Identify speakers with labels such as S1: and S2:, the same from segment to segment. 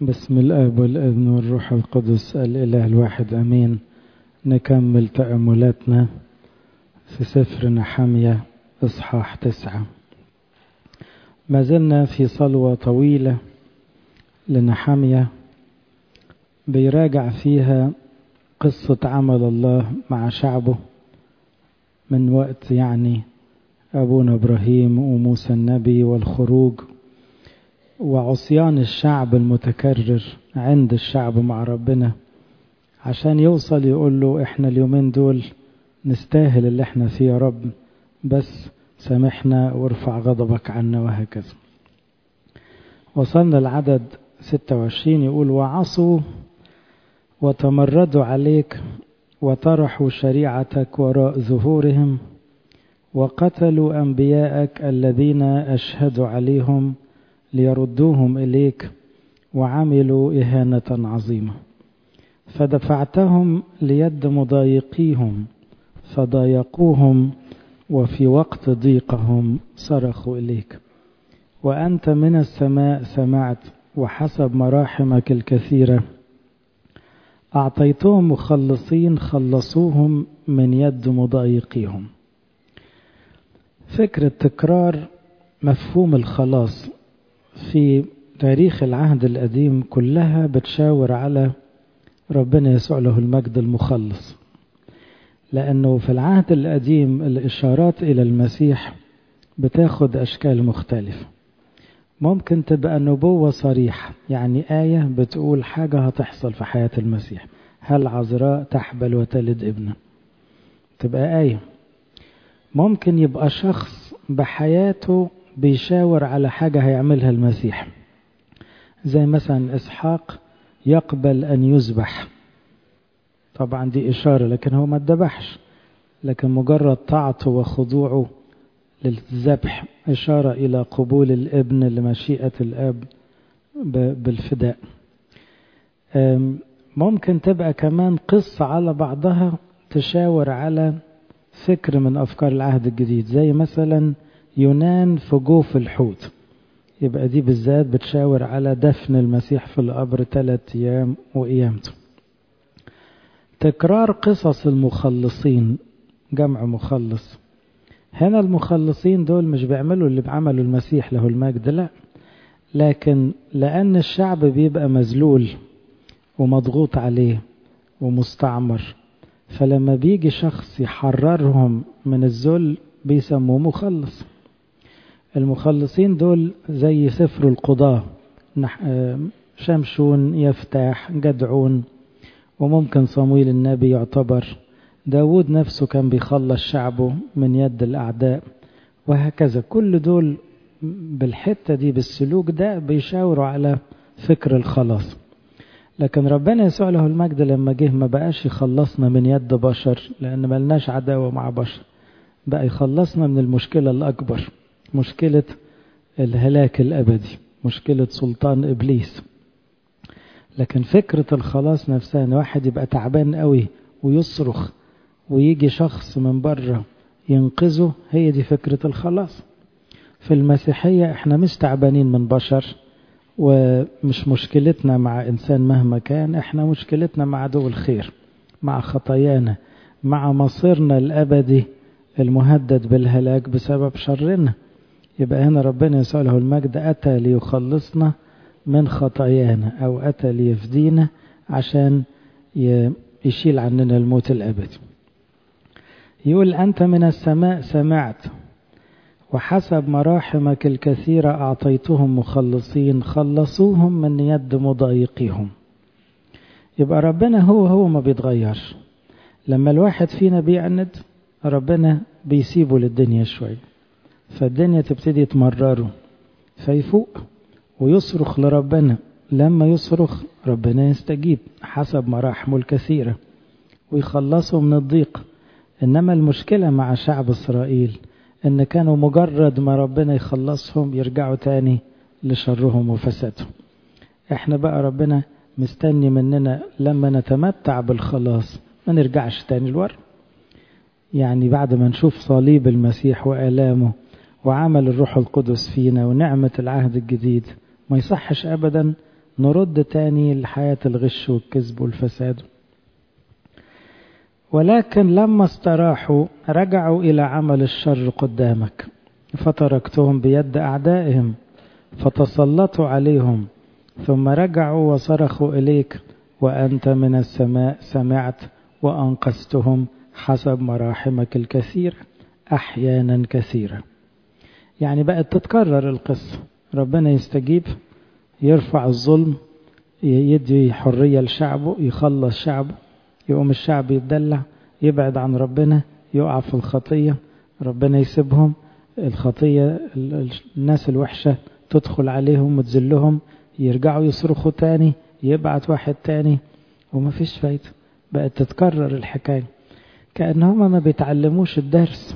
S1: بسم الآب والابن والروح القدس الإله الواحد أمين نكمل تأملاتنا في سفر نحمية إصحاح تسعة ما زلنا في صلوة طويلة لنحمية بيراجع فيها قصة عمل الله مع شعبه من وقت يعني أبونا إبراهيم وموسى النبي والخروج وعصيان الشعب المتكرر عند الشعب مع ربنا عشان يوصل يقول له احنا اليومين دول نستاهل اللي احنا فيه يا رب بس سامحنا وارفع غضبك عنا وهكذا وصلنا العدد 26 يقول وعصوا وتمردوا عليك وطرحوا شريعتك وراء ظهورهم وقتلوا أنبياءك الذين أشهدوا عليهم ليردوهم إليك وعملوا إهانة عظيمة فدفعتهم ليد مضايقيهم فضايقوهم وفي وقت ضيقهم صرخوا إليك وأنت من السماء سمعت وحسب مراحمك الكثيرة أعطيتهم مخلصين خلصوهم من يد مضايقيهم فكرة تكرار مفهوم الخلاص في تاريخ العهد القديم كلها بتشاور على ربنا يسوع له المجد المخلص لأنه في العهد القديم الإشارات إلى المسيح بتاخد أشكال مختلفة ممكن تبقى نبوة صريحة يعني آية بتقول حاجة هتحصل في حياة المسيح هل عذراء تحبل وتلد ابنا تبقى آية ممكن يبقى شخص بحياته بيشاور على حاجة هيعملها المسيح زي مثلا إسحاق يقبل أن يذبح طبعا دي إشارة لكن هو ما اتذبحش لكن مجرد طاعته وخضوعه للذبح إشارة إلى قبول الابن لمشيئة الأب بالفداء ممكن تبقى كمان قصة على بعضها تشاور على فكر من أفكار العهد الجديد زي مثلا يونان في جوف الحوت يبقى دي بالذات بتشاور على دفن المسيح في القبر ثلاث أيام وقيامته تكرار قصص المخلصين جمع مخلص هنا المخلصين دول مش بيعملوا اللي بعمله المسيح له المجد لا لكن لأن الشعب بيبقى مذلول ومضغوط عليه ومستعمر فلما بيجي شخص يحررهم من الذل بيسموه مخلص المخلصين دول زي سفر القضاة شمشون يفتح جدعون وممكن صمويل النبي يعتبر داود نفسه كان بيخلص شعبه من يد الأعداء وهكذا كل دول بالحتة دي بالسلوك ده بيشاوروا على فكر الخلاص لكن ربنا يسوع له المجد لما جه ما بقاش يخلصنا من يد بشر لأن ملناش عداوة مع بشر بقى يخلصنا من المشكلة الأكبر مشكلة الهلاك الأبدي مشكلة سلطان إبليس لكن فكرة الخلاص نفسها ان واحد يبقى تعبان قوي ويصرخ ويجي شخص من بره ينقذه هي دي فكرة الخلاص في المسيحية احنا مش تعبانين من بشر ومش مشكلتنا مع إنسان مهما كان احنا مشكلتنا مع عدو الخير مع خطايانا مع مصيرنا الأبدي المهدد بالهلاك بسبب شرنا يبقى هنا ربنا يسوع له المجد أتى ليخلصنا من خطايانا أو أتى ليفدينا عشان يشيل عننا الموت الأبدي يقول أنت من السماء سمعت وحسب مراحمك الكثيرة أعطيتهم مخلصين خلصوهم من يد مضايقهم يبقى ربنا هو هو ما بيتغيرش لما الواحد فينا بيعند ربنا بيسيبه للدنيا شوية فالدنيا تبتدي تمرره فيفوق ويصرخ لربنا لما يصرخ ربنا يستجيب حسب مراحمه الكثيرة ويخلصه من الضيق إنما المشكلة مع شعب إسرائيل إن كانوا مجرد ما ربنا يخلصهم يرجعوا تاني لشرهم وفسادهم إحنا بقى ربنا مستني مننا لما نتمتع بالخلاص ما نرجعش تاني لورا يعني بعد ما نشوف صليب المسيح وآلامه وعمل الروح القدس فينا ونعمة العهد الجديد ما يصحش أبدا نرد تاني لحياة الغش والكذب والفساد ولكن لما استراحوا رجعوا إلى عمل الشر قدامك فتركتهم بيد أعدائهم فتسلطوا عليهم ثم رجعوا وصرخوا إليك وأنت من السماء سمعت وأنقذتهم حسب مراحمك الكثيرة أحيانا كثيرة يعني بقت تتكرر القصة ربنا يستجيب يرفع الظلم يدي حرية لشعبه يخلص شعبه يقوم الشعب يتدلع يبعد عن ربنا يقع في الخطية ربنا يسيبهم الخطية الناس الوحشة تدخل عليهم وتذلهم يرجعوا يصرخوا تاني يبعت واحد تاني وما فيش فايدة بقت تتكرر الحكاية كأن هما ما بيتعلموش الدرس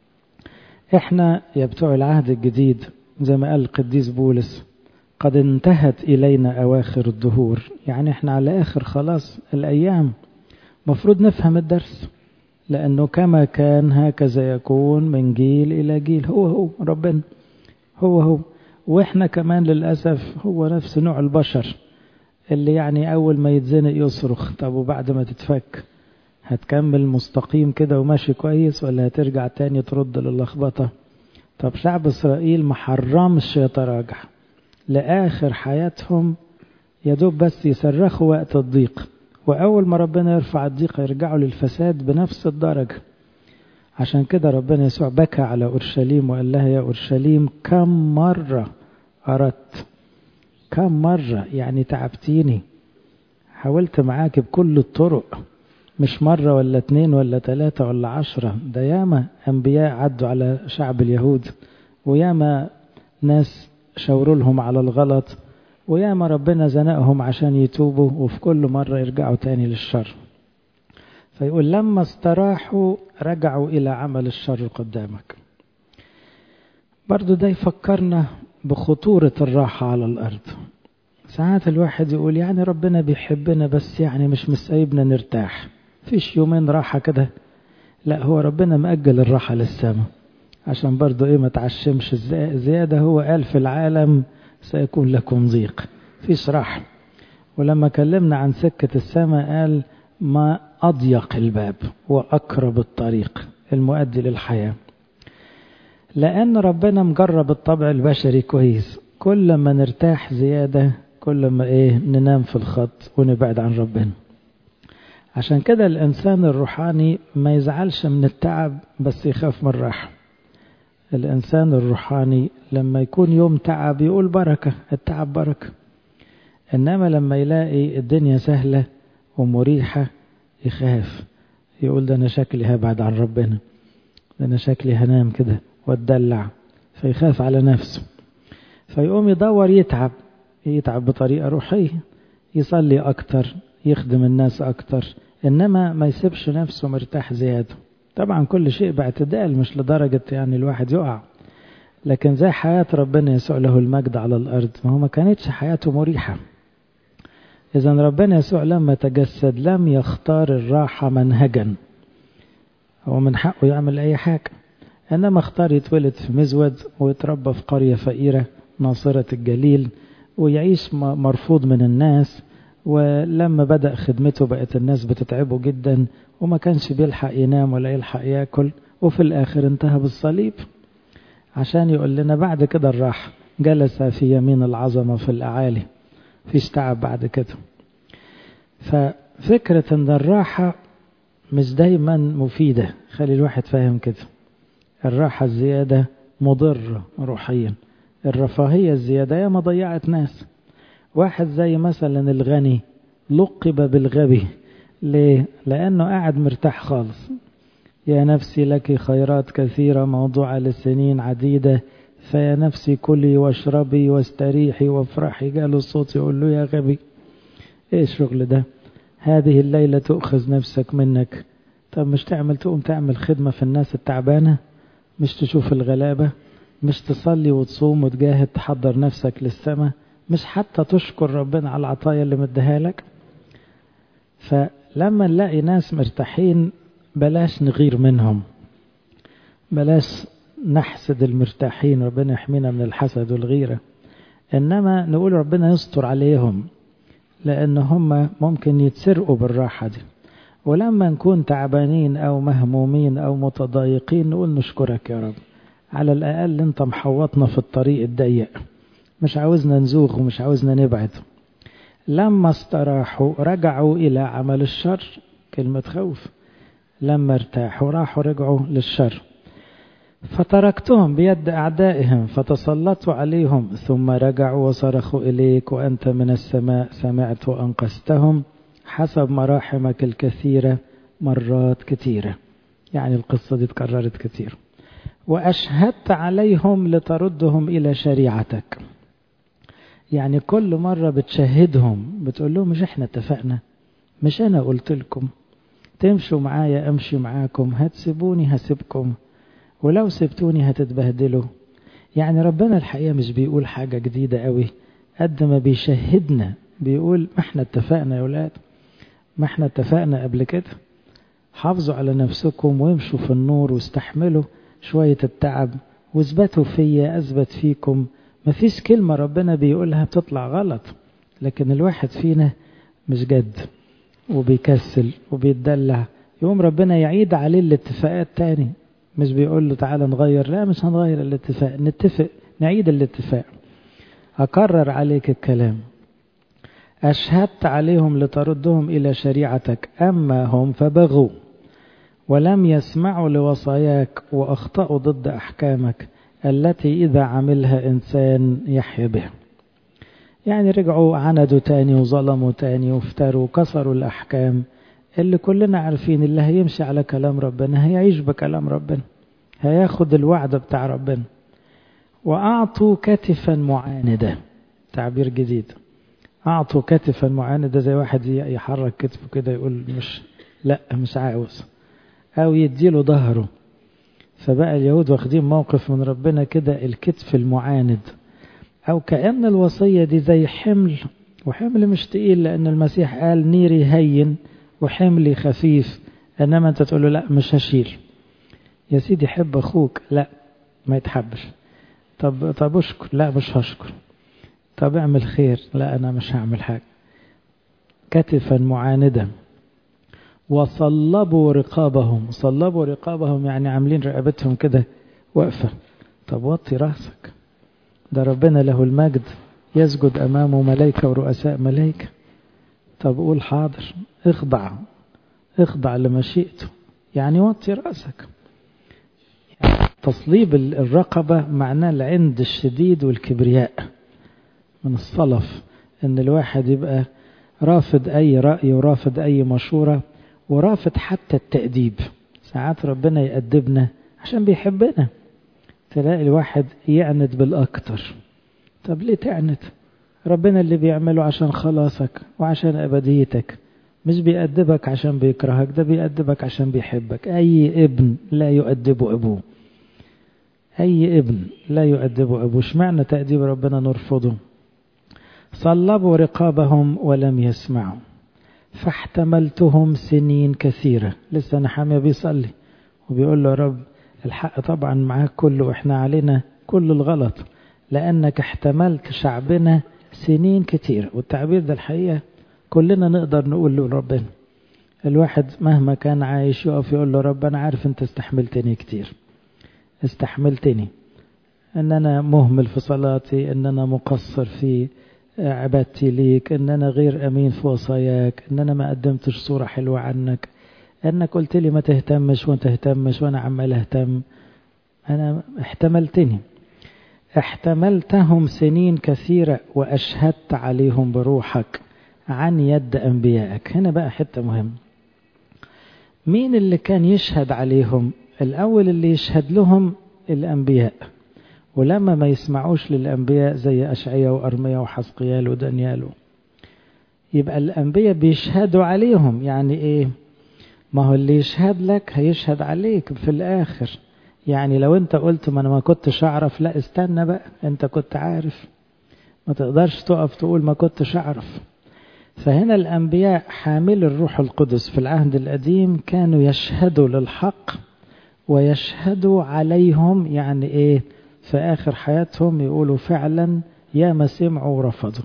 S1: احنا يا بتوع العهد الجديد زي ما قال القديس بولس قد انتهت إلينا أواخر الدهور يعني احنا على آخر خلاص الأيام مفروض نفهم الدرس لأنه كما كان هكذا يكون من جيل إلى جيل هو هو ربنا هو هو وإحنا كمان للأسف هو نفس نوع البشر اللي يعني أول ما يتزنق يصرخ طب وبعد ما تتفك هتكمل مستقيم كده وماشي كويس ولا هترجع تاني ترد للخبطة طب شعب إسرائيل محرمش يتراجع لآخر حياتهم يدوب بس يصرخوا وقت الضيق وأول ما ربنا يرفع الضيق يرجعوا للفساد بنفس الدرجة عشان كده ربنا يسوع بكى على أورشليم وقال لها يا أورشليم كم مرة أردت كم مرة يعني تعبتيني حاولت معاك بكل الطرق مش مرة ولا اتنين ولا تلاتة ولا عشرة ده ياما أنبياء عدوا على شعب اليهود وياما ناس شاوروا لهم على الغلط وياما ربنا زنقهم عشان يتوبوا وفي كل مرة يرجعوا تاني للشر فيقول لما استراحوا رجعوا إلى عمل الشر قدامك برضو ده يفكرنا بخطورة الراحة على الأرض ساعات الواحد يقول يعني ربنا بيحبنا بس يعني مش مسايبنا نرتاح فيش يومين راحة كده لا هو ربنا مأجل الراحة للسماء عشان برضو ايه ما تعشمش زيادة هو قال في العالم سيكون لكم ضيق فيش راحة ولما كلمنا عن سكة السماء قال ما أضيق الباب وأقرب الطريق المؤدي للحياة لأن ربنا مجرب الطبع البشري كويس كل ما نرتاح زيادة كل ما إيه ننام في الخط ونبعد عن ربنا عشان كده الإنسان الروحاني ما يزعلش من التعب بس يخاف من الراحة الإنسان الروحاني لما يكون يوم تعب يقول بركة التعب بركة إنما لما يلاقي الدنيا سهلة ومريحة يخاف يقول ده أنا شكلي هبعد عن ربنا ده أنا شكلي هنام كده واتدلع فيخاف على نفسه فيقوم يدور يتعب يتعب بطريقة روحية يصلي أكتر يخدم الناس أكتر إنما ما يسيبش نفسه مرتاح زيادة طبعا كل شيء باعتدال مش لدرجة يعني الواحد يقع لكن زي حياة ربنا يسوع له المجد على الأرض ما هو ما كانتش حياته مريحة إذا ربنا يسوع لما تجسد لم يختار الراحة منهجا هو من حقه يعمل أي حاجة إنما اختار يتولد في مزود ويتربى في قرية فقيرة ناصرة الجليل ويعيش مرفوض من الناس ولما بدأ خدمته بقت الناس بتتعبه جدا وما كانش بيلحق ينام ولا يلحق ياكل وفي الآخر انتهى بالصليب عشان يقول لنا بعد كده الراحة جلس في يمين العظمة في الأعالي فيش تعب بعد كده ففكرة ان الراحة مش دايما مفيدة خلي الواحد فاهم كده الراحة الزيادة مضرة روحيا الرفاهية الزيادة يا ما ضيعت ناس واحد زي مثلا الغني لقب بالغبي ليه؟ لأنه قاعد مرتاح خالص يا نفسي لك خيرات كثيرة موضوعة لسنين عديدة فيا نفسي كلي واشربي واستريحي وافرحي قال الصوت يقول له يا غبي ايه الشغل ده هذه الليلة تؤخذ نفسك منك طب مش تعمل تقوم تعمل خدمة في الناس التعبانة مش تشوف الغلابة مش تصلي وتصوم وتجاهد تحضر نفسك للسماء مش حتى تشكر ربنا على العطايا اللي مديها لك فلما نلاقي ناس مرتاحين بلاش نغير منهم بلاش نحسد المرتاحين ربنا يحمينا من الحسد والغيرة إنما نقول ربنا يستر عليهم لأن هم ممكن يتسرقوا بالراحة دي ولما نكون تعبانين أو مهمومين أو متضايقين نقول نشكرك يا رب على الأقل أنت محوطنا في الطريق الضيق مش عاوزنا نزوغ ومش عاوزنا نبعد لما استراحوا رجعوا إلى عمل الشر كلمة خوف لما ارتاحوا راحوا رجعوا للشر فتركتهم بيد أعدائهم فتسلطوا عليهم ثم رجعوا وصرخوا إليك وأنت من السماء سمعت وأنقذتهم حسب مراحمك الكثيرة مرات كثيرة يعني القصة دي اتكررت كثير وأشهدت عليهم لتردهم إلى شريعتك يعني كل مرة بتشهدهم بتقول لهم مش احنا اتفقنا مش أنا قلت لكم تمشوا معايا أمشي معاكم هتسيبوني هسيبكم ولو سبتوني هتتبهدلوا يعني ربنا الحقيقة مش بيقول حاجة جديدة قوي قد ما بيشهدنا بيقول ما احنا اتفقنا يا ولاد ما احنا اتفقنا قبل كده حافظوا على نفسكم وامشوا في النور واستحملوا شوية التعب واثبتوا فيا اثبت فيكم مفيش كلمة ربنا بيقولها بتطلع غلط لكن الواحد فينا مش جد وبيكسل وبيتدلع يقوم ربنا يعيد عليه الاتفاقات تاني مش بيقول له تعالى نغير لا مش هنغير الاتفاق نتفق نعيد الاتفاق أكرر عليك الكلام أشهدت عليهم لتردهم إلى شريعتك أما هم فبغوا ولم يسمعوا لوصاياك وأخطأوا ضد أحكامك التي إذا عملها إنسان يحيا بها يعني رجعوا عندوا تاني وظلموا تاني وافتروا وكسروا الأحكام اللي كلنا عارفين اللي هيمشي على كلام ربنا هيعيش بكلام ربنا هياخد الوعد بتاع ربنا وأعطوا كتفا معاندة تعبير جديد أعطوا كتفا معاندة زي واحد يحرك كتفه كده يقول مش لا مش عاوز أو يديله ظهره فبقى اليهود واخدين موقف من ربنا كده الكتف المعاند أو كأن الوصية دي زي حمل وحمل مش تقيل لأن المسيح قال نيري هين وحملي خفيف انما انت تقول له لا مش هشيل يا سيدي حب اخوك لا ما يتحبش طب طب اشكر لا مش هشكر طب اعمل خير لا انا مش هعمل حاجه كتفا معاندا وصلبوا رقابهم صلبوا رقابهم يعني عاملين رقبتهم كده واقفه طب وطي راسك ده ربنا له المجد يسجد امامه ملائكه ورؤساء ملائكه طب قول حاضر اخضع اخضع لمشيئته يعني وطي رأسك يعني تصليب الرقبة معناه العند الشديد والكبرياء من الصلف ان الواحد يبقى رافض اي رأي ورافض اي مشورة ورافض حتى التأديب ساعات ربنا يأدبنا عشان بيحبنا تلاقي الواحد يعند بالأكتر طب ليه تعند ربنا اللي بيعمله عشان خلاصك وعشان أبديتك مش بيأدبك عشان بيكرهك ده بيأدبك عشان بيحبك أي ابن لا يؤدبه أبوه أي ابن لا يؤدبه أبوه اشمعنى تأديب ربنا نرفضه صلبوا رقابهم ولم يسمعوا فاحتملتهم سنين كثيرة لسه نحامية بيصلي وبيقول له يا رب الحق طبعا معاك كله واحنا علينا كل الغلط لأنك احتملت شعبنا سنين كتير والتعبير ده الحقيقة كلنا نقدر نقول له ربنا الواحد مهما كان عايش يقف يقول له رب أنا عارف أنت استحملتني كتير استحملتني أن أنا مهمل في صلاتي أن أنا مقصر في عبادتي ليك أن أنا غير أمين في وصاياك أن أنا ما قدمتش صورة حلوة عنك أنك قلت لي ما تهتمش وأنت تهتمش وأنا عمال أهتم أنا احتملتني احتملتهم سنين كثيرة وأشهدت عليهم بروحك عن يد أنبيائك هنا بقى حتة مهم مين اللي كان يشهد عليهم الأول اللي يشهد لهم الأنبياء ولما ما يسمعوش للأنبياء زي أشعية وأرمية وحسقيال ودانيال يبقى الأنبياء بيشهدوا عليهم يعني إيه ما هو اللي يشهد لك هيشهد عليك في الآخر يعني لو انت قلت ما انا ما كنتش اعرف لا استنى بقى انت كنت عارف ما تقدرش تقف تقول ما كنتش اعرف فهنا الانبياء حامل الروح القدس في العهد القديم كانوا يشهدوا للحق ويشهدوا عليهم يعني ايه في اخر حياتهم يقولوا فعلا يا ما سمعوا ورفضوا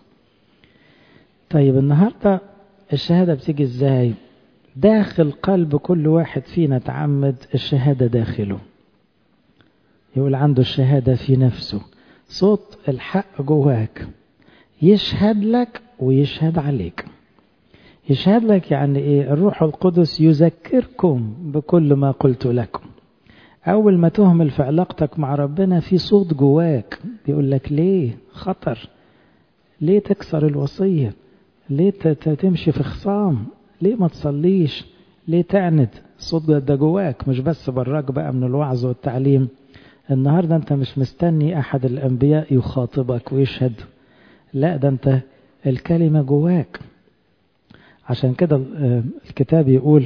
S1: طيب النهاردة الشهادة بتيجي ازاي داخل قلب كل واحد فينا تعمد الشهادة داخله يقول عنده الشهادة في نفسه صوت الحق جواك يشهد لك ويشهد عليك يشهد لك يعني ايه الروح القدس يذكركم بكل ما قلت لكم اول ما تهمل في علاقتك مع ربنا في صوت جواك بيقول لك ليه خطر ليه تكسر الوصية ليه تمشي في خصام ليه ما تصليش ليه تعند الصوت ده جواك مش بس براك بقى من الوعظ والتعليم النهاردة انت مش مستني احد الانبياء يخاطبك ويشهد لا ده انت الكلمة جواك عشان كده الكتاب يقول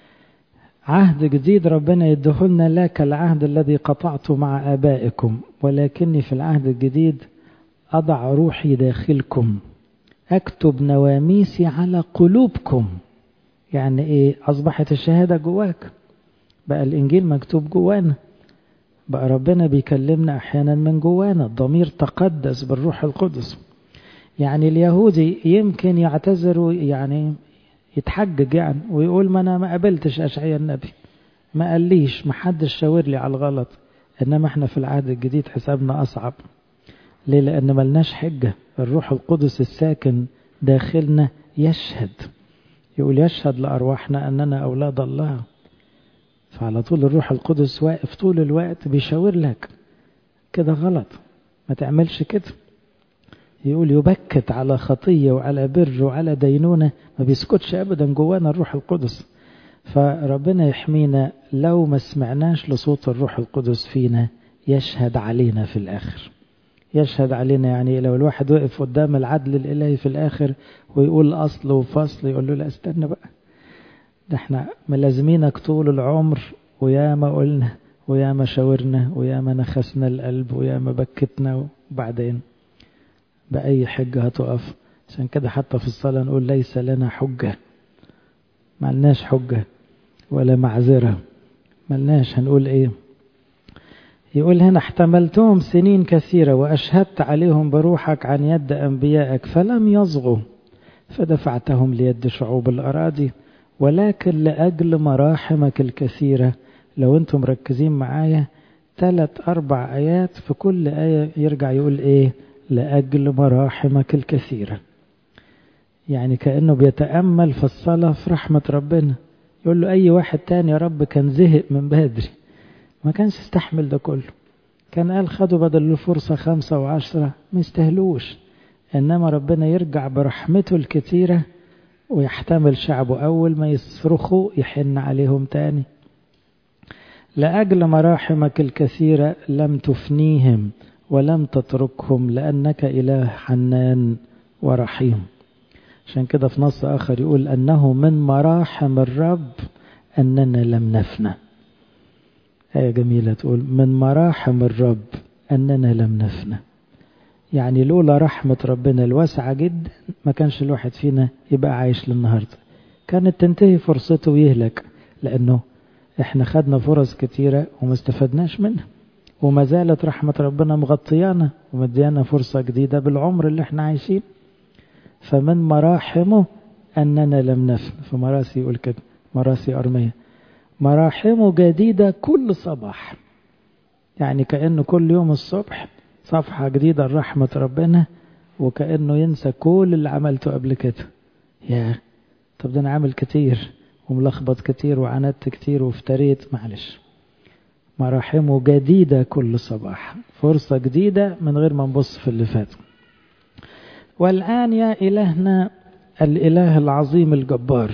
S1: عهد جديد ربنا يدهلنا لا كالعهد الذي قطعته مع آبائكم ولكني في العهد الجديد أضع روحي داخلكم أكتب نواميسي على قلوبكم يعني إيه أصبحت الشهادة جواك بقى الإنجيل مكتوب جوانا بقى ربنا بيكلمنا أحيانا من جوانا الضمير تقدس بالروح القدس يعني اليهودي يمكن يعتذر يعني يتحجج يعني ويقول ما أنا ما قابلتش أشعياء النبي ما قاليش ما حدش شاور لي على الغلط إنما احنا في العهد الجديد حسابنا أصعب ليه لأن ملناش حجة الروح القدس الساكن داخلنا يشهد يقول يشهد لأرواحنا أننا أولاد الله فعلى طول الروح القدس واقف طول الوقت بيشاور لك كده غلط ما تعملش كده يقول يبكت على خطية وعلى بر وعلى دينونة ما بيسكتش أبدا جوانا الروح القدس فربنا يحمينا لو ما سمعناش لصوت الروح القدس فينا يشهد علينا في الآخر يشهد علينا يعني لو الواحد وقف قدام العدل الإلهي في الآخر ويقول أصل وفصل يقول له لا استنى بقى ده احنا ملازمينك طول العمر ويا ما قلنا ويا ما شاورنا ويا ما نخسنا القلب ويا ما بكتنا وبعدين بأي حجة هتقف عشان كده حتى في الصلاة نقول ليس لنا حجة ملناش حجة ولا معذرة ملناش هنقول ايه يقول هنا احتملتهم سنين كثيرة وأشهدت عليهم بروحك عن يد أنبيائك فلم يصغوا فدفعتهم ليد شعوب الأراضي ولكن لأجل مراحمك الكثيرة لو أنتم مركزين معايا ثلاث أربع آيات في كل آية يرجع يقول إيه لأجل مراحمك الكثيرة يعني كأنه بيتأمل في الصلاة في رحمة ربنا يقول له أي واحد تاني يا رب كان زهق من بدري ما كانش يستحمل ده كله كان قال خدوا بدل الفرصة خمسة وعشرة ما يستهلوش إنما ربنا يرجع برحمته الكثيرة ويحتمل شعبه أول ما يصرخوا يحن عليهم تاني لأجل مراحمك الكثيرة لم تفنيهم ولم تتركهم لأنك إله حنان ورحيم عشان كده في نص آخر يقول أنه من مراحم الرب أننا لم نفنى آية جميلة تقول من مراحم الرب أننا لم نفنى يعني لولا رحمة ربنا الواسعة جدا ما كانش الواحد فينا يبقى عايش للنهاردة كانت تنتهي فرصته ويهلك لأنه احنا خدنا فرص كتيرة وما استفدناش منها وما زالت رحمة ربنا مغطيانا ومديانا فرصة جديدة بالعمر اللي احنا عايشين فمن مراحمه أننا لم نفن في مراسي يقول كده مراسي أرمية مراحمه جديدة كل صباح يعني كأنه كل يوم الصبح صفحة جديدة لرحمة ربنا وكأنه ينسى كل اللي عملته قبل كده يا طب ده أنا عامل كتير وملخبط كتير وعندت كتير وافتريت معلش مراحمه جديدة كل صباح فرصة جديدة من غير ما نبص في اللي فات والآن يا إلهنا الإله العظيم الجبار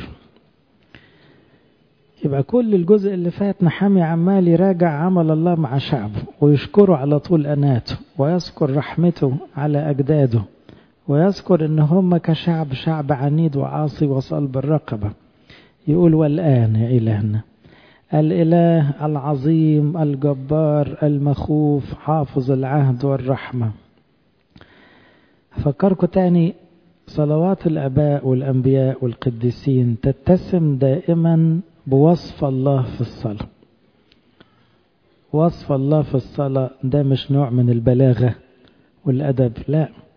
S1: يبقى كل الجزء اللي فات نحامي عمال يراجع عمل الله مع شعبه ويشكره على طول أناته ويذكر رحمته على أجداده ويذكر إن هم كشعب شعب عنيد وعاصي وصلب الرقبة يقول والآن يا إلهنا الإله العظيم الجبار المخوف حافظ العهد والرحمة أفكركم تاني صلوات الآباء والأنبياء والقديسين تتسم دائما بوصف الله في الصلاة وصف الله في الصلاة ده مش نوع من البلاغة والأدب لا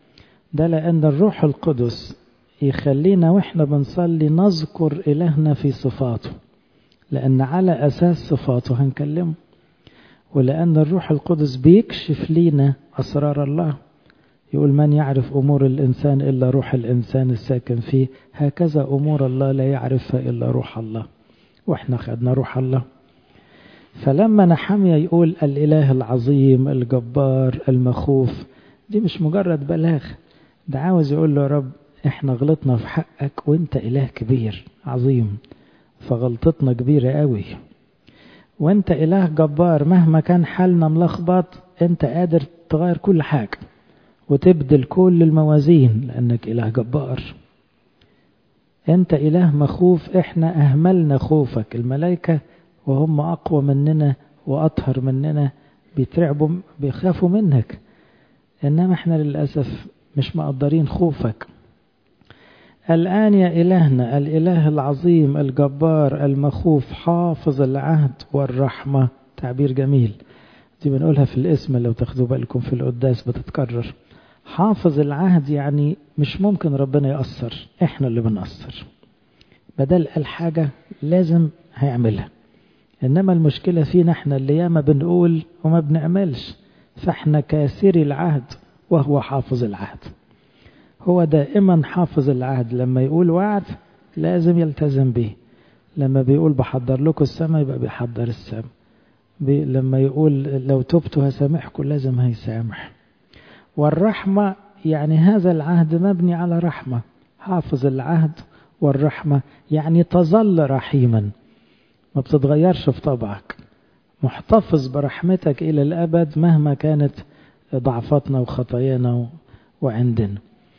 S1: ده لأن الروح القدس يخلينا وإحنا بنصلي نذكر إلهنا في صفاته لأن على أساس صفاته هنكلمه ولأن الروح القدس بيكشف لينا أسرار الله يقول من يعرف أمور الإنسان إلا روح الإنسان الساكن فيه هكذا أمور الله لا يعرفها إلا روح الله وإحنا خدنا روح الله فلما نحمية يقول الإله العظيم الجبار المخوف دي مش مجرد بلاغ ده عاوز يقول له يا رب احنا غلطنا في حقك وانت إله كبير عظيم فغلطتنا كبيرة قوي وانت إله جبار مهما كان حالنا ملخبط انت قادر تغير كل حاجة وتبدل كل الموازين لأنك إله جبار أنت إله مخوف إحنا أهملنا خوفك الملائكة وهم أقوى مننا وأطهر مننا بيترعبوا بيخافوا منك إنما إحنا للأسف مش مقدرين خوفك الآن يا إلهنا الإله العظيم الجبار المخوف حافظ العهد والرحمة تعبير جميل دي بنقولها في الاسم لو تاخدوا بالكم في القداس بتتكرر حافظ العهد يعني مش ممكن ربنا يأثر احنا اللي بنأثر بدل الحاجة لازم هيعملها انما المشكلة فينا احنا اللي ياما بنقول وما بنعملش فاحنا كاسري العهد وهو حافظ العهد هو دائما حافظ العهد لما يقول وعد لازم يلتزم به لما بيقول بحضر لكم السماء يبقى بيحضر السماء بي لما يقول لو تبتوا هسامحكم لازم هيسامح والرحمة يعني هذا العهد مبني على رحمة حافظ العهد والرحمة يعني تظل رحيما ما بتتغيرش في طبعك محتفظ برحمتك إلى الأبد مهما كانت ضعفاتنا وخطايانا وعندنا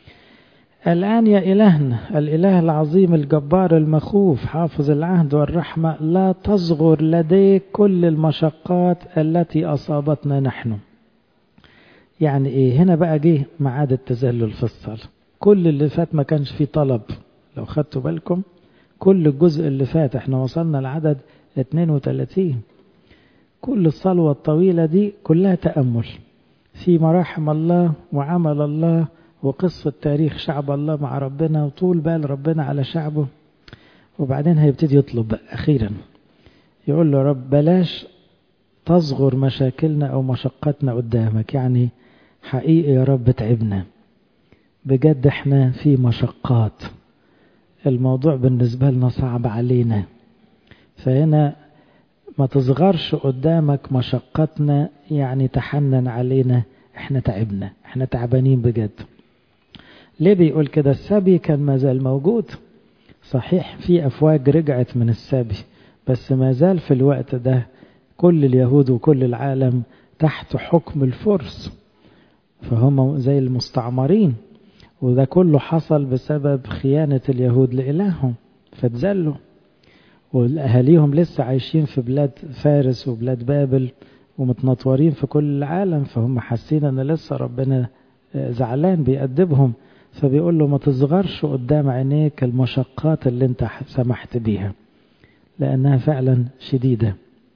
S1: الآن يا إلهنا الإله العظيم الجبار المخوف حافظ العهد والرحمة لا تصغر لديك كل المشقات التي أصابتنا نحن يعني إيه هنا بقى جه معاد التذلل في الصلاة كل اللي فات ما كانش فيه طلب لو خدتوا بالكم كل الجزء اللي فات احنا وصلنا لعدد 32 كل الصلوة الطويلة دي كلها تأمل في مراحم الله وعمل الله وقصة تاريخ شعب الله مع ربنا وطول بال ربنا على شعبه وبعدين هيبتدي يطلب بقى أخيرا يقول له رب بلاش تصغر مشاكلنا أو مشقتنا قدامك يعني حقيقي يا رب تعبنا بجد احنا في مشقات الموضوع بالنسبة لنا صعب علينا فهنا ما تصغرش قدامك مشقتنا يعني تحنن علينا احنا تعبنا احنا تعبانين بجد ليه بيقول كده السبي كان ما زال موجود صحيح في أفواج رجعت من السبي بس ما زال في الوقت ده كل اليهود وكل العالم تحت حكم الفرس فهم زي المستعمرين وده كله حصل بسبب خيانة اليهود لإلههم فتزلوا والأهاليهم لسه عايشين في بلاد فارس وبلاد بابل ومتنطورين في كل العالم فهم حاسين ان لسه ربنا زعلان بيأدبهم فبيقول له ما تصغرش قدام عينيك المشقات اللي انت سمحت بيها لأنها فعلا شديدة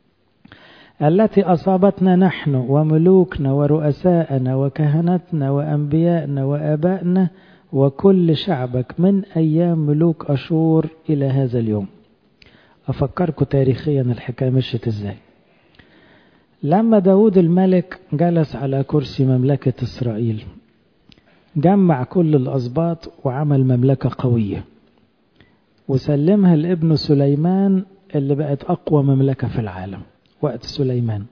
S1: التي أصابتنا نحن وملوكنا ورؤساءنا وكهنتنا وأنبيائنا وآبائنا وكل شعبك من أيام ملوك أشور إلى هذا اليوم أفكركم تاريخيا الحكاية مشت إزاي لما داود الملك جلس على كرسي مملكة إسرائيل جمع كل الأسباط وعمل مملكة قوية وسلمها لابن سليمان اللي بقت أقوى مملكة في العالم وقت سليمان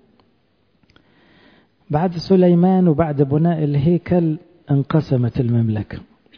S1: بعد سليمان وبعد بناء الهيكل انقسمت المملكة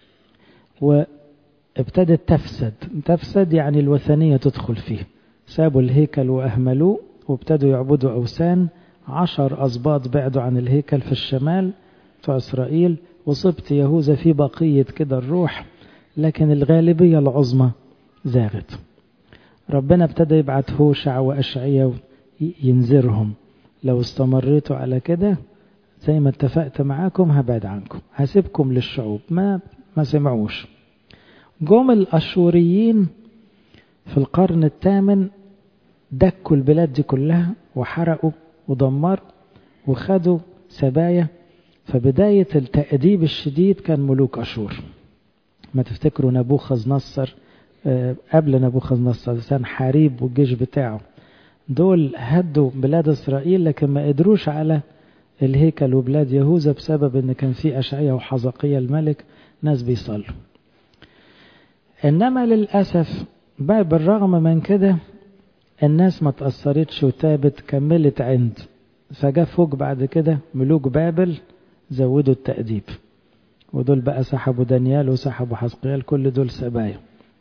S1: وابتدت تفسد تفسد يعني الوثنية تدخل فيه سابوا الهيكل وأهملوه وابتدوا يعبدوا أوثان عشر أسباط بعدوا عن الهيكل في الشمال بتوع إسرائيل وصبت يهوذا في بقية كده الروح لكن الغالبية العظمى زاغت ربنا ابتدى يبعت هوشع وأشعية ينذرهم لو استمريتوا على كده زي ما اتفقت معاكم هبعد عنكم هسيبكم للشعوب ما ما سمعوش جم الأشوريين في القرن الثامن دكوا البلاد دي كلها وحرقوا ودمروا وخدوا سبايا فبداية التأديب الشديد كان ملوك أشور ما تفتكروا نبوخذ نصر قبل نبوخذ نصر كان حاريب والجيش بتاعه دول هدوا بلاد إسرائيل لكن ما قدروش على الهيكل وبلاد يهوذا بسبب ان كان في أشعية وحزقية الملك ناس بيصلوا إنما للأسف بقى بالرغم من كده الناس ما تأثرتش وتابت كملت عند فجاء فوق بعد كده ملوك بابل زودوا التأديب ودول بقى سحبوا دانيال وسحبوا حزقيال كل دول سبايا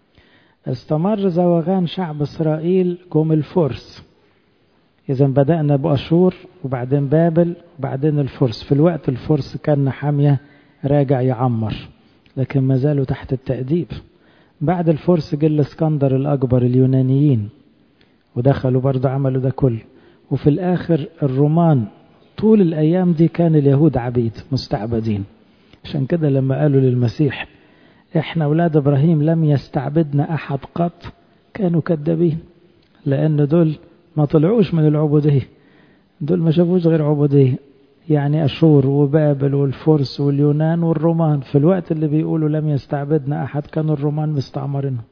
S1: استمر زوغان شعب إسرائيل جم الفرس إذا بدأنا بأشور وبعدين بابل وبعدين الفرس في الوقت الفرس كان حامية راجع يعمر لكن ما زالوا تحت التأديب بعد الفرس جه الاسكندر الأكبر اليونانيين ودخلوا برضه عملوا ده كله وفي الآخر الرومان طول الأيام دي كان اليهود عبيد مستعبدين عشان كده لما قالوا للمسيح احنا أولاد إبراهيم لم يستعبدنا أحد قط كانوا كذابين لأن دول ما طلعوش من العبودية دول ما شافوش غير عبودية يعني أشور وبابل والفرس واليونان والرومان في الوقت اللي بيقولوا لم يستعبدنا أحد كانوا الرومان مستعمرينهم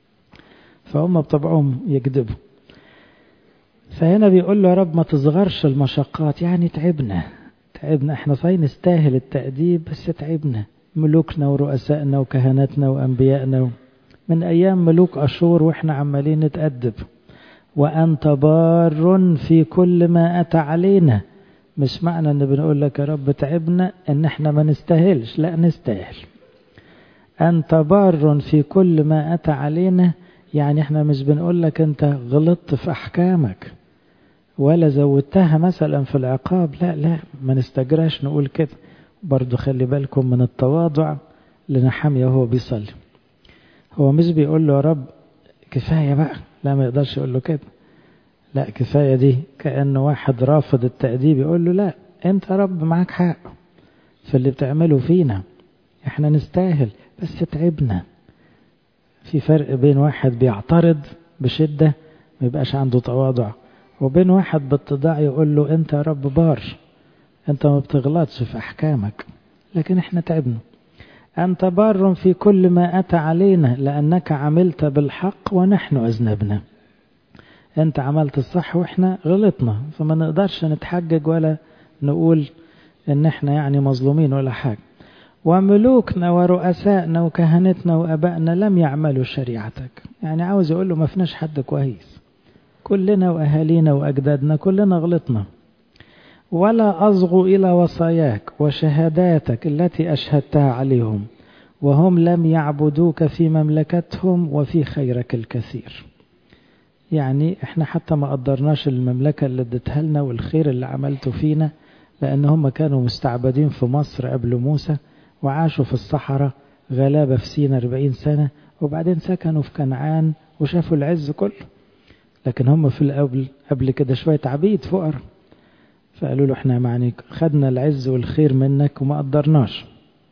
S1: فهم بطبعهم يكذبوا فهنا بيقول له يا رب ما تصغرش المشقات يعني تعبنا تعبنا احنا صحيح نستاهل التأديب بس تعبنا ملوكنا ورؤسائنا وكهنتنا وأنبيائنا من أيام ملوك أشور وإحنا عمالين نتأدب وأنت بار في كل ما أتى علينا مش معنى أن بنقول لك يا رب تعبنا أن احنا ما نستاهلش لا نستاهل أنت بار في كل ما أتى علينا يعني احنا مش بنقول لك أنت غلطت في أحكامك ولا زودتها مثلا في العقاب لا لا ما نستجراش نقول كده برضو خلي بالكم من التواضع لنحمية وهو بيصلي هو مش بيقول له يا رب كفاية بقى لا ما يقدرش يقول له كده لا كفاية دي كأنه واحد رافض التأديب يقول له لا انت يا رب معاك حق في اللي بتعمله فينا احنا نستاهل بس تعبنا في فرق بين واحد بيعترض بشدة ما يبقاش عنده تواضع وبين واحد باتضاع يقول له انت يا رب بار انت ما بتغلطش في احكامك لكن احنا تعبنا انت بار في كل ما اتى علينا لانك عملت بالحق ونحن اذنبنا انت عملت الصح واحنا غلطنا فما نقدرش نتحجج ولا نقول ان احنا يعني مظلومين ولا حاجة وملوكنا ورؤسائنا وكهنتنا وابائنا لم يعملوا شريعتك يعني عاوز يقول له ما فيناش حد كويس كلنا واهالينا واجدادنا كلنا غلطنا ولا أصغوا إلى وصاياك وشهاداتك التي أشهدتها عليهم وهم لم يعبدوك في مملكتهم وفي خيرك الكثير يعني احنا حتى ما قدرناش المملكة اللي اديتها لنا والخير اللي عملته فينا لأن هم كانوا مستعبدين في مصر قبل موسى وعاشوا في الصحراء غلابة في سينا 40 سنة وبعدين سكنوا في كنعان وشافوا العز كله لكن هم في القبل قبل كده شوية عبيد فقر فقالوا له احنا يعني خدنا العز والخير منك وما قدرناش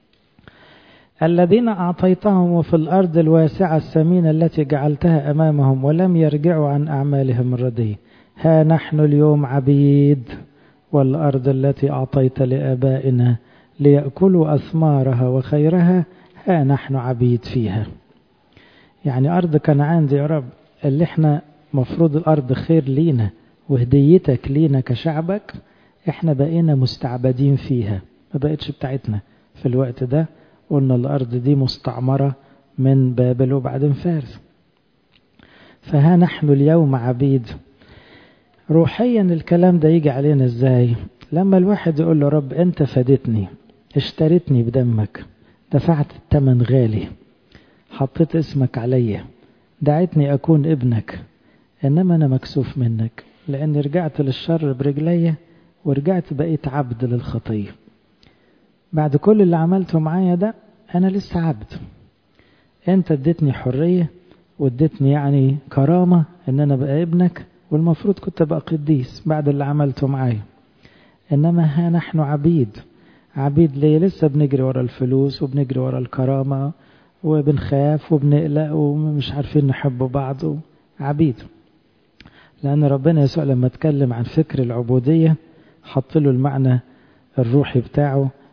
S1: الذين أعطيتهم وفي الأرض الواسعة السمينة التي جعلتها أمامهم ولم يرجعوا عن أعمالهم الرديئة ها نحن اليوم عبيد والأرض التي أعطيت لآبائنا ليأكلوا أثمارها وخيرها ها نحن عبيد فيها يعني أرض كنعان دي يا رب اللي احنا مفروض الأرض خير لينا وهديتك لينا كشعبك احنا بقينا مستعبدين فيها ما بقتش بتاعتنا في الوقت ده قلنا الأرض دي مستعمرة من بابل وبعدين فارس فها نحن اليوم عبيد روحيا الكلام ده يجي علينا ازاي لما الواحد يقول له رب انت فادتني اشتريتني بدمك دفعت الثمن غالي حطيت اسمك عليا دعيتني اكون ابنك انما انا مكسوف منك لاني رجعت للشر برجليا ورجعت بقيت عبد للخطيه بعد كل اللي عملته معايا ده انا لسه عبد انت اديتني حريه واديتني يعني كرامه ان انا بقى ابنك والمفروض كنت ابقى قديس بعد اللي عملته معايا انما ها نحن عبيد عبيد ليه لسه بنجري ورا الفلوس وبنجري ورا الكرامه وبنخاف وبنقلق ومش عارفين نحب بعض عبيد لأن ربنا يسوع لما اتكلم عن فكر العبودية حط له المعنى الروحي بتاعه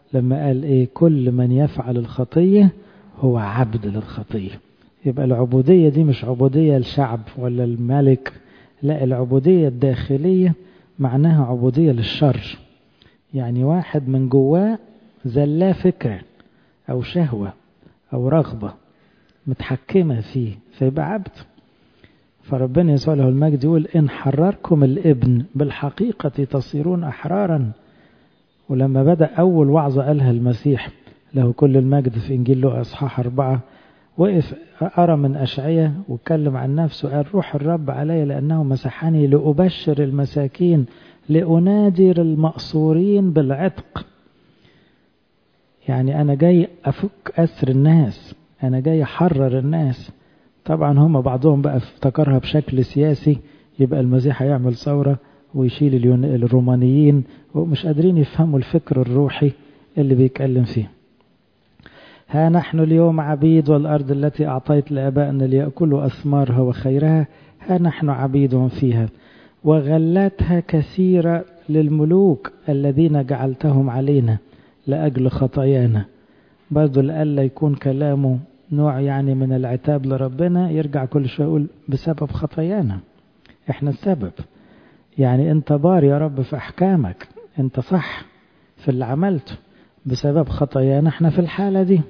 S1: لما قال ايه كل من يفعل الخطية هو عبد للخطية يبقى العبودية دي مش عبودية الشعب ولا الملك لا العبودية الداخلية معناها عبودية للشر يعني واحد من جواه زلاه فكرة أو شهوة أو رغبة متحكمة فيه فيبقى عبد فربنا يسوع له المجد يقول إن حرركم الابن بالحقيقة تصيرون أحرارا ولما بدأ أول وعظة قالها المسيح له كل المجد في إنجيل له أصحاح أربعة وقف أرى من أشعية واتكلم عن نفسه قال روح الرب علي لأنه مسحني لأبشر المساكين لأنادر المأسورين بالعتق يعني أنا جاي أفك أسر الناس أنا جاي أحرر الناس طبعا هم بعضهم بقى افتكرها بشكل سياسي يبقى المسيح هيعمل ثورة ويشيل الرومانيين ومش قادرين يفهموا الفكر الروحي اللي بيتكلم فيه ها نحن اليوم عبيد والأرض التي أعطيت لآبائنا ليأكلوا أثمارها وخيرها ها نحن عبيد فيها وغلاتها كثيرة للملوك الذين جعلتهم علينا لأجل خطايانا برضو لألا يكون كلامه نوع يعني من العتاب لربنا يرجع كل شوية يقول بسبب خطايانا احنا السبب يعني انت بار يا رب في احكامك انت صح في اللي عملته بسبب خطايانا احنا في الحالة دي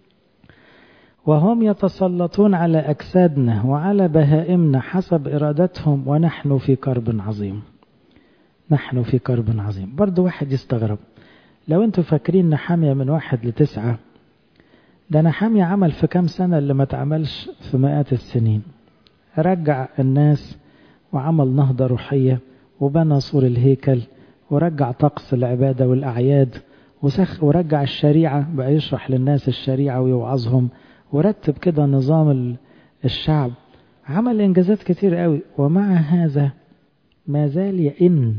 S1: وهم يتسلطون على أجسادنا وعلى بهائمنا حسب إرادتهم ونحن في كرب عظيم نحن في كرب عظيم برضو واحد يستغرب لو انتوا فاكرين نحامية من واحد لتسعة ده نحامية عمل في كام سنة اللي ما تعملش في مئات السنين رجع الناس وعمل نهضة روحية وبنى سور الهيكل ورجع طقس العبادة والأعياد وسخ ورجع الشريعة بقى يشرح للناس الشريعة ويوعظهم ورتب كده نظام الشعب عمل إنجازات كتير قوي ومع هذا ما زال يئن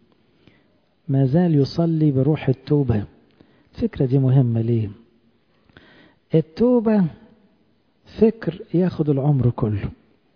S1: ما زال يصلي بروح التوبة الفكرة دي مهمة ليه التوبة فكر ياخد العمر كله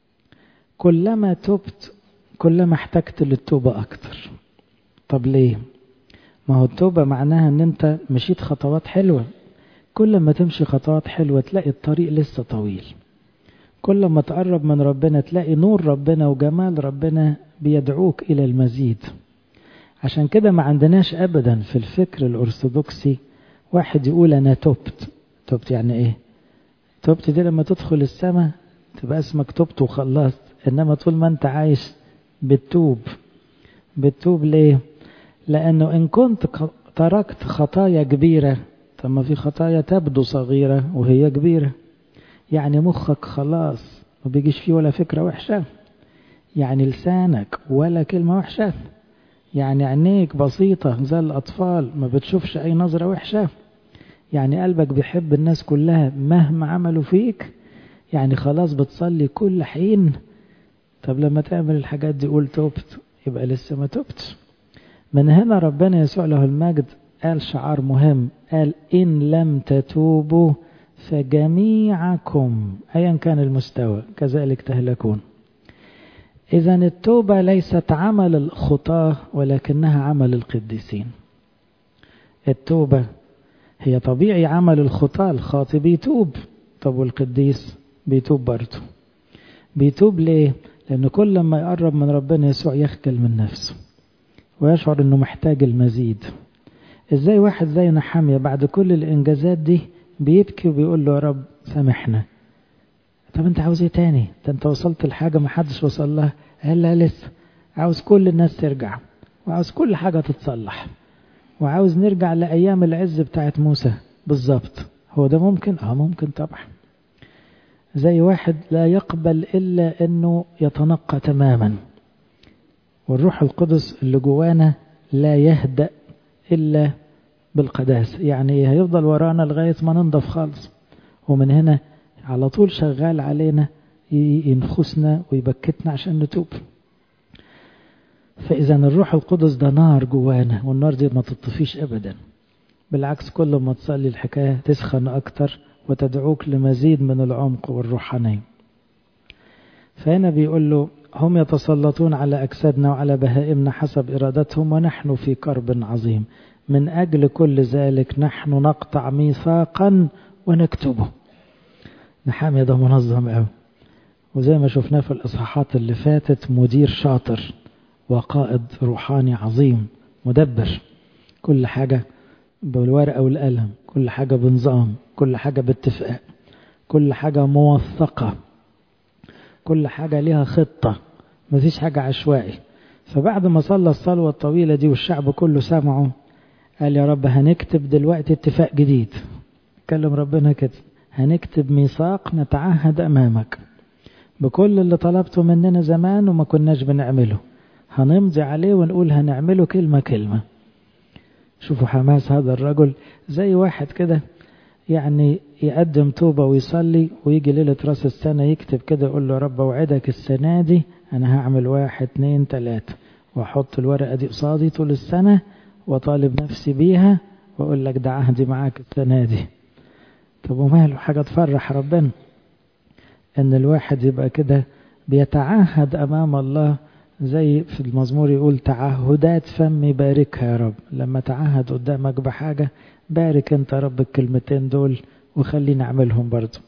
S1: كلما تبت كلما احتجت للتوبة أكتر طب ليه ما هو التوبة معناها ان انت مشيت خطوات حلوة كل ما تمشي خطوات حلوة تلاقي الطريق لسه طويل كل ما تقرب من ربنا تلاقي نور ربنا وجمال ربنا بيدعوك إلى المزيد عشان كده ما عندناش أبدا في الفكر الأرثوذكسي واحد يقول أنا تبت تبت يعني إيه تبت دي لما تدخل السماء تبقى اسمك تبت وخلصت إنما طول ما أنت عايش بتتوب بتتوب ليه لأنه إن كنت تركت خطايا كبيرة طب ما في خطايا تبدو صغيرة وهي كبيرة يعني مخك خلاص ما بيجيش فيه ولا فكرة وحشة يعني لسانك ولا كلمة وحشة يعني عينيك بسيطة زي الأطفال ما بتشوفش أي نظرة وحشة يعني قلبك بيحب الناس كلها مهما عملوا فيك يعني خلاص بتصلي كل حين طب لما تعمل الحاجات دي قول توبت يبقى لسه ما توبتش من هنا ربنا يسوع له المجد قال شعار مهم قال إن لم تتوبوا فجميعكم أيا كان المستوى كذلك تهلكون إذا التوبة ليست عمل الخطاة ولكنها عمل القديسين التوبة هي طبيعي عمل الخطاة الخاطئ بيتوب طب والقديس بيتوب برضه بيتوب ليه؟ لأن كل ما يقرب من ربنا يسوع يخجل من نفسه ويشعر أنه محتاج المزيد ازاي واحد زي نحامية بعد كل الانجازات دي بيبكي وبيقول له يا رب سامحنا طب انت عاوز ايه تاني ده انت وصلت لحاجة ما حدش وصل لها قال لا لسه عاوز كل الناس ترجع وعاوز كل حاجة تتصلح وعاوز نرجع لأيام العز بتاعت موسى بالظبط هو ده ممكن اه ممكن طبعا زي واحد لا يقبل إلا أنه يتنقى تماما والروح القدس اللي جوانا لا يهدأ إلا بالقداسة يعني هيفضل ورانا لغاية ما ننضف خالص ومن هنا على طول شغال علينا ينخسنا ويبكتنا عشان نتوب فإذا الروح القدس ده نار جوانا والنار دي ما تطفيش أبدا بالعكس كل ما تصلي الحكاية تسخن أكتر وتدعوك لمزيد من العمق والروحانية فهنا بيقول له هم يتسلطون على أجسادنا وعلى بهائمنا حسب إرادتهم ونحن في كرب عظيم من أجل كل ذلك نحن نقطع ميثاقا ونكتبه نحامية ده منظم قوي وزي ما شفناه في الإصحاحات اللي فاتت مدير شاطر وقائد روحاني عظيم مدبر كل حاجة بالورقة والقلم كل حاجة بنظام كل حاجة باتفاق كل حاجة موثقة كل حاجة ليها خطة مفيش حاجة عشوائي فبعد ما صلى الصلوة الطويلة دي والشعب كله سمعه قال يا رب هنكتب دلوقتي اتفاق جديد كلم ربنا كده هنكتب ميثاق نتعهد أمامك بكل اللي طلبته مننا زمان وما كناش بنعمله هنمضي عليه ونقول هنعمله كلمة كلمة شوفوا حماس هذا الرجل زي واحد كده يعني يقدم توبة ويصلي ويجي ليلة راس السنة يكتب كده يقول له رب اوعدك السنة دي أنا هعمل واحد اتنين تلاتة وأحط الورقة دي قصادي طول السنة وطالب نفسي بيها وأقول لك ده عهدي معاك السنة دي طب وماله حاجة تفرح ربنا إن الواحد يبقى كده بيتعهد أمام الله زي في المزمور يقول تعهدات فمي باركها يا رب لما تعهد قدامك بحاجة بارك انت يا رب الكلمتين دول وخلينا نعملهم برضو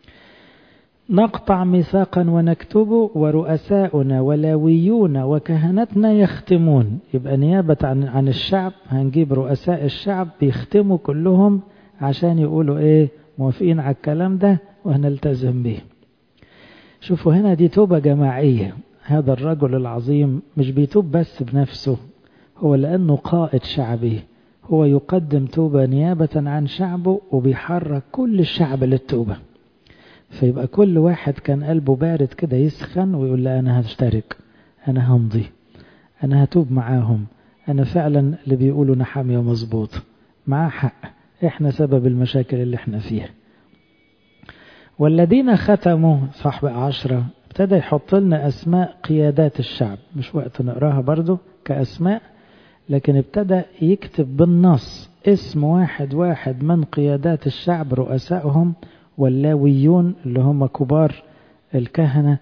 S1: نقطع ميثاقا ونكتبه ورؤساؤنا ولاويون وكهنتنا يختمون يبقى نيابة عن, عن الشعب هنجيب رؤساء الشعب بيختموا كلهم عشان يقولوا ايه موافقين على الكلام ده وهنلتزم به شوفوا هنا دي توبة جماعية هذا الرجل العظيم مش بيتوب بس بنفسه هو لأنه قائد شعبي هو يقدم توبة نيابة عن شعبه وبيحرك كل الشعب للتوبة فيبقى كل واحد كان قلبه بارد كده يسخن ويقول لا أنا هشترك أنا همضي أنا هتوب معاهم أنا فعلا اللي بيقولوا نحامية مظبوط معاه حق إحنا سبب المشاكل اللي إحنا فيها والذين ختموا صاحب عشرة ابتدى يحط لنا أسماء قيادات الشعب مش وقت نقراها برضو كأسماء لكن ابتدى يكتب بالنص اسم واحد واحد من قيادات الشعب رؤسائهم واللاويون اللي هم كبار الكهنة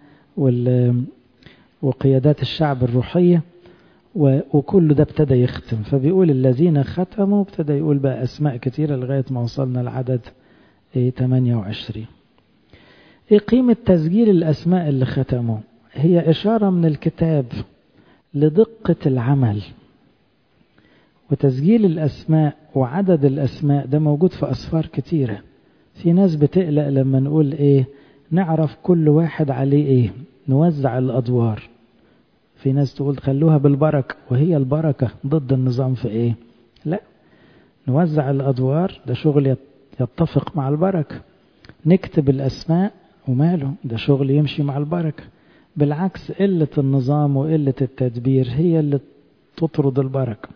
S1: وقيادات الشعب الروحية وكل ده ابتدى يختم فبيقول الذين ختموا ابتدى يقول بقى أسماء كتيرة لغاية ما وصلنا العدد 28 ايه قيمة تسجيل الأسماء اللي ختموا هي إشارة من الكتاب لدقة العمل وتسجيل الأسماء وعدد الأسماء ده موجود في أسفار كتيرة في ناس بتقلق لما نقول إيه نعرف كل واحد عليه إيه نوزع الأدوار في ناس تقول خلوها بالبركة وهي البركة ضد النظام في إيه لا نوزع الأدوار ده شغل يتفق مع البركة نكتب الأسماء وماله ده شغل يمشي مع البركة بالعكس قلة النظام وقلة التدبير هي اللي تطرد البركة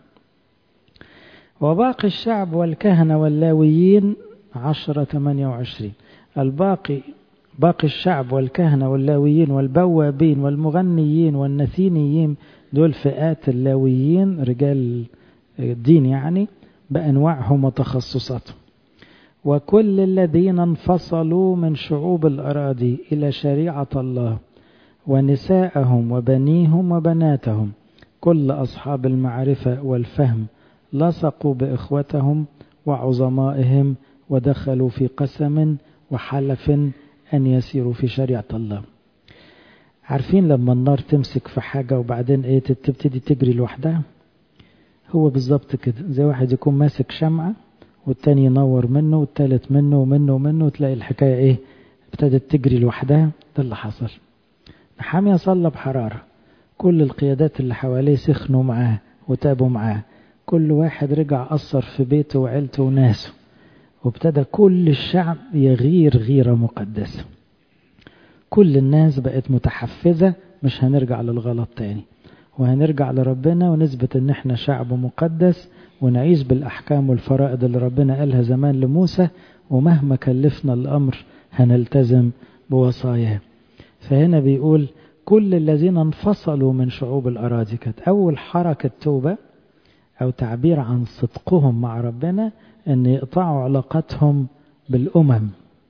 S1: وباقي الشعب والكهنة واللاويين عشرة ثمانية وعشرين الباقي باقي الشعب والكهنة واللاويين والبوابين والمغنيين والنثينيين دول فئات اللاويين رجال الدين يعني بأنواعهم وتخصصاتهم وكل الذين انفصلوا من شعوب الأراضي إلى شريعة الله ونساءهم وبنيهم وبناتهم كل أصحاب المعرفة والفهم لصقوا بإخوتهم وعظمائهم ودخلوا في قسم وحلف أن يسيروا في شريعة الله عارفين لما النار تمسك في حاجة وبعدين ايه تبتدي تجري لوحدها هو بالظبط كده زي واحد يكون ماسك شمعة والتاني ينور منه والتالت منه ومنه ومنه وتلاقي الحكاية ايه ابتدت تجري لوحدها ده اللي حصل نحامية صلى بحرارة كل القيادات اللي حواليه سخنوا معاه وتابوا معاه كل واحد رجع أثر في بيته وعيلته وناسه وابتدى كل الشعب يغير غيرة مقدسة كل الناس بقت متحفزة مش هنرجع للغلط تاني وهنرجع لربنا ونثبت ان احنا شعب مقدس ونعيش بالأحكام والفرائض اللي ربنا قالها زمان لموسى ومهما كلفنا الأمر هنلتزم بوصاياه فهنا بيقول كل الذين انفصلوا من شعوب الأراضي كانت أول حركة توبة أو تعبير عن صدقهم مع ربنا أن يقطعوا علاقتهم بالأمم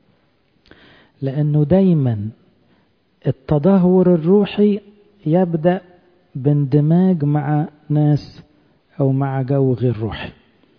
S1: لأنه دايما التدهور الروحي يبدأ باندماج مع ناس أو مع جو غير روحي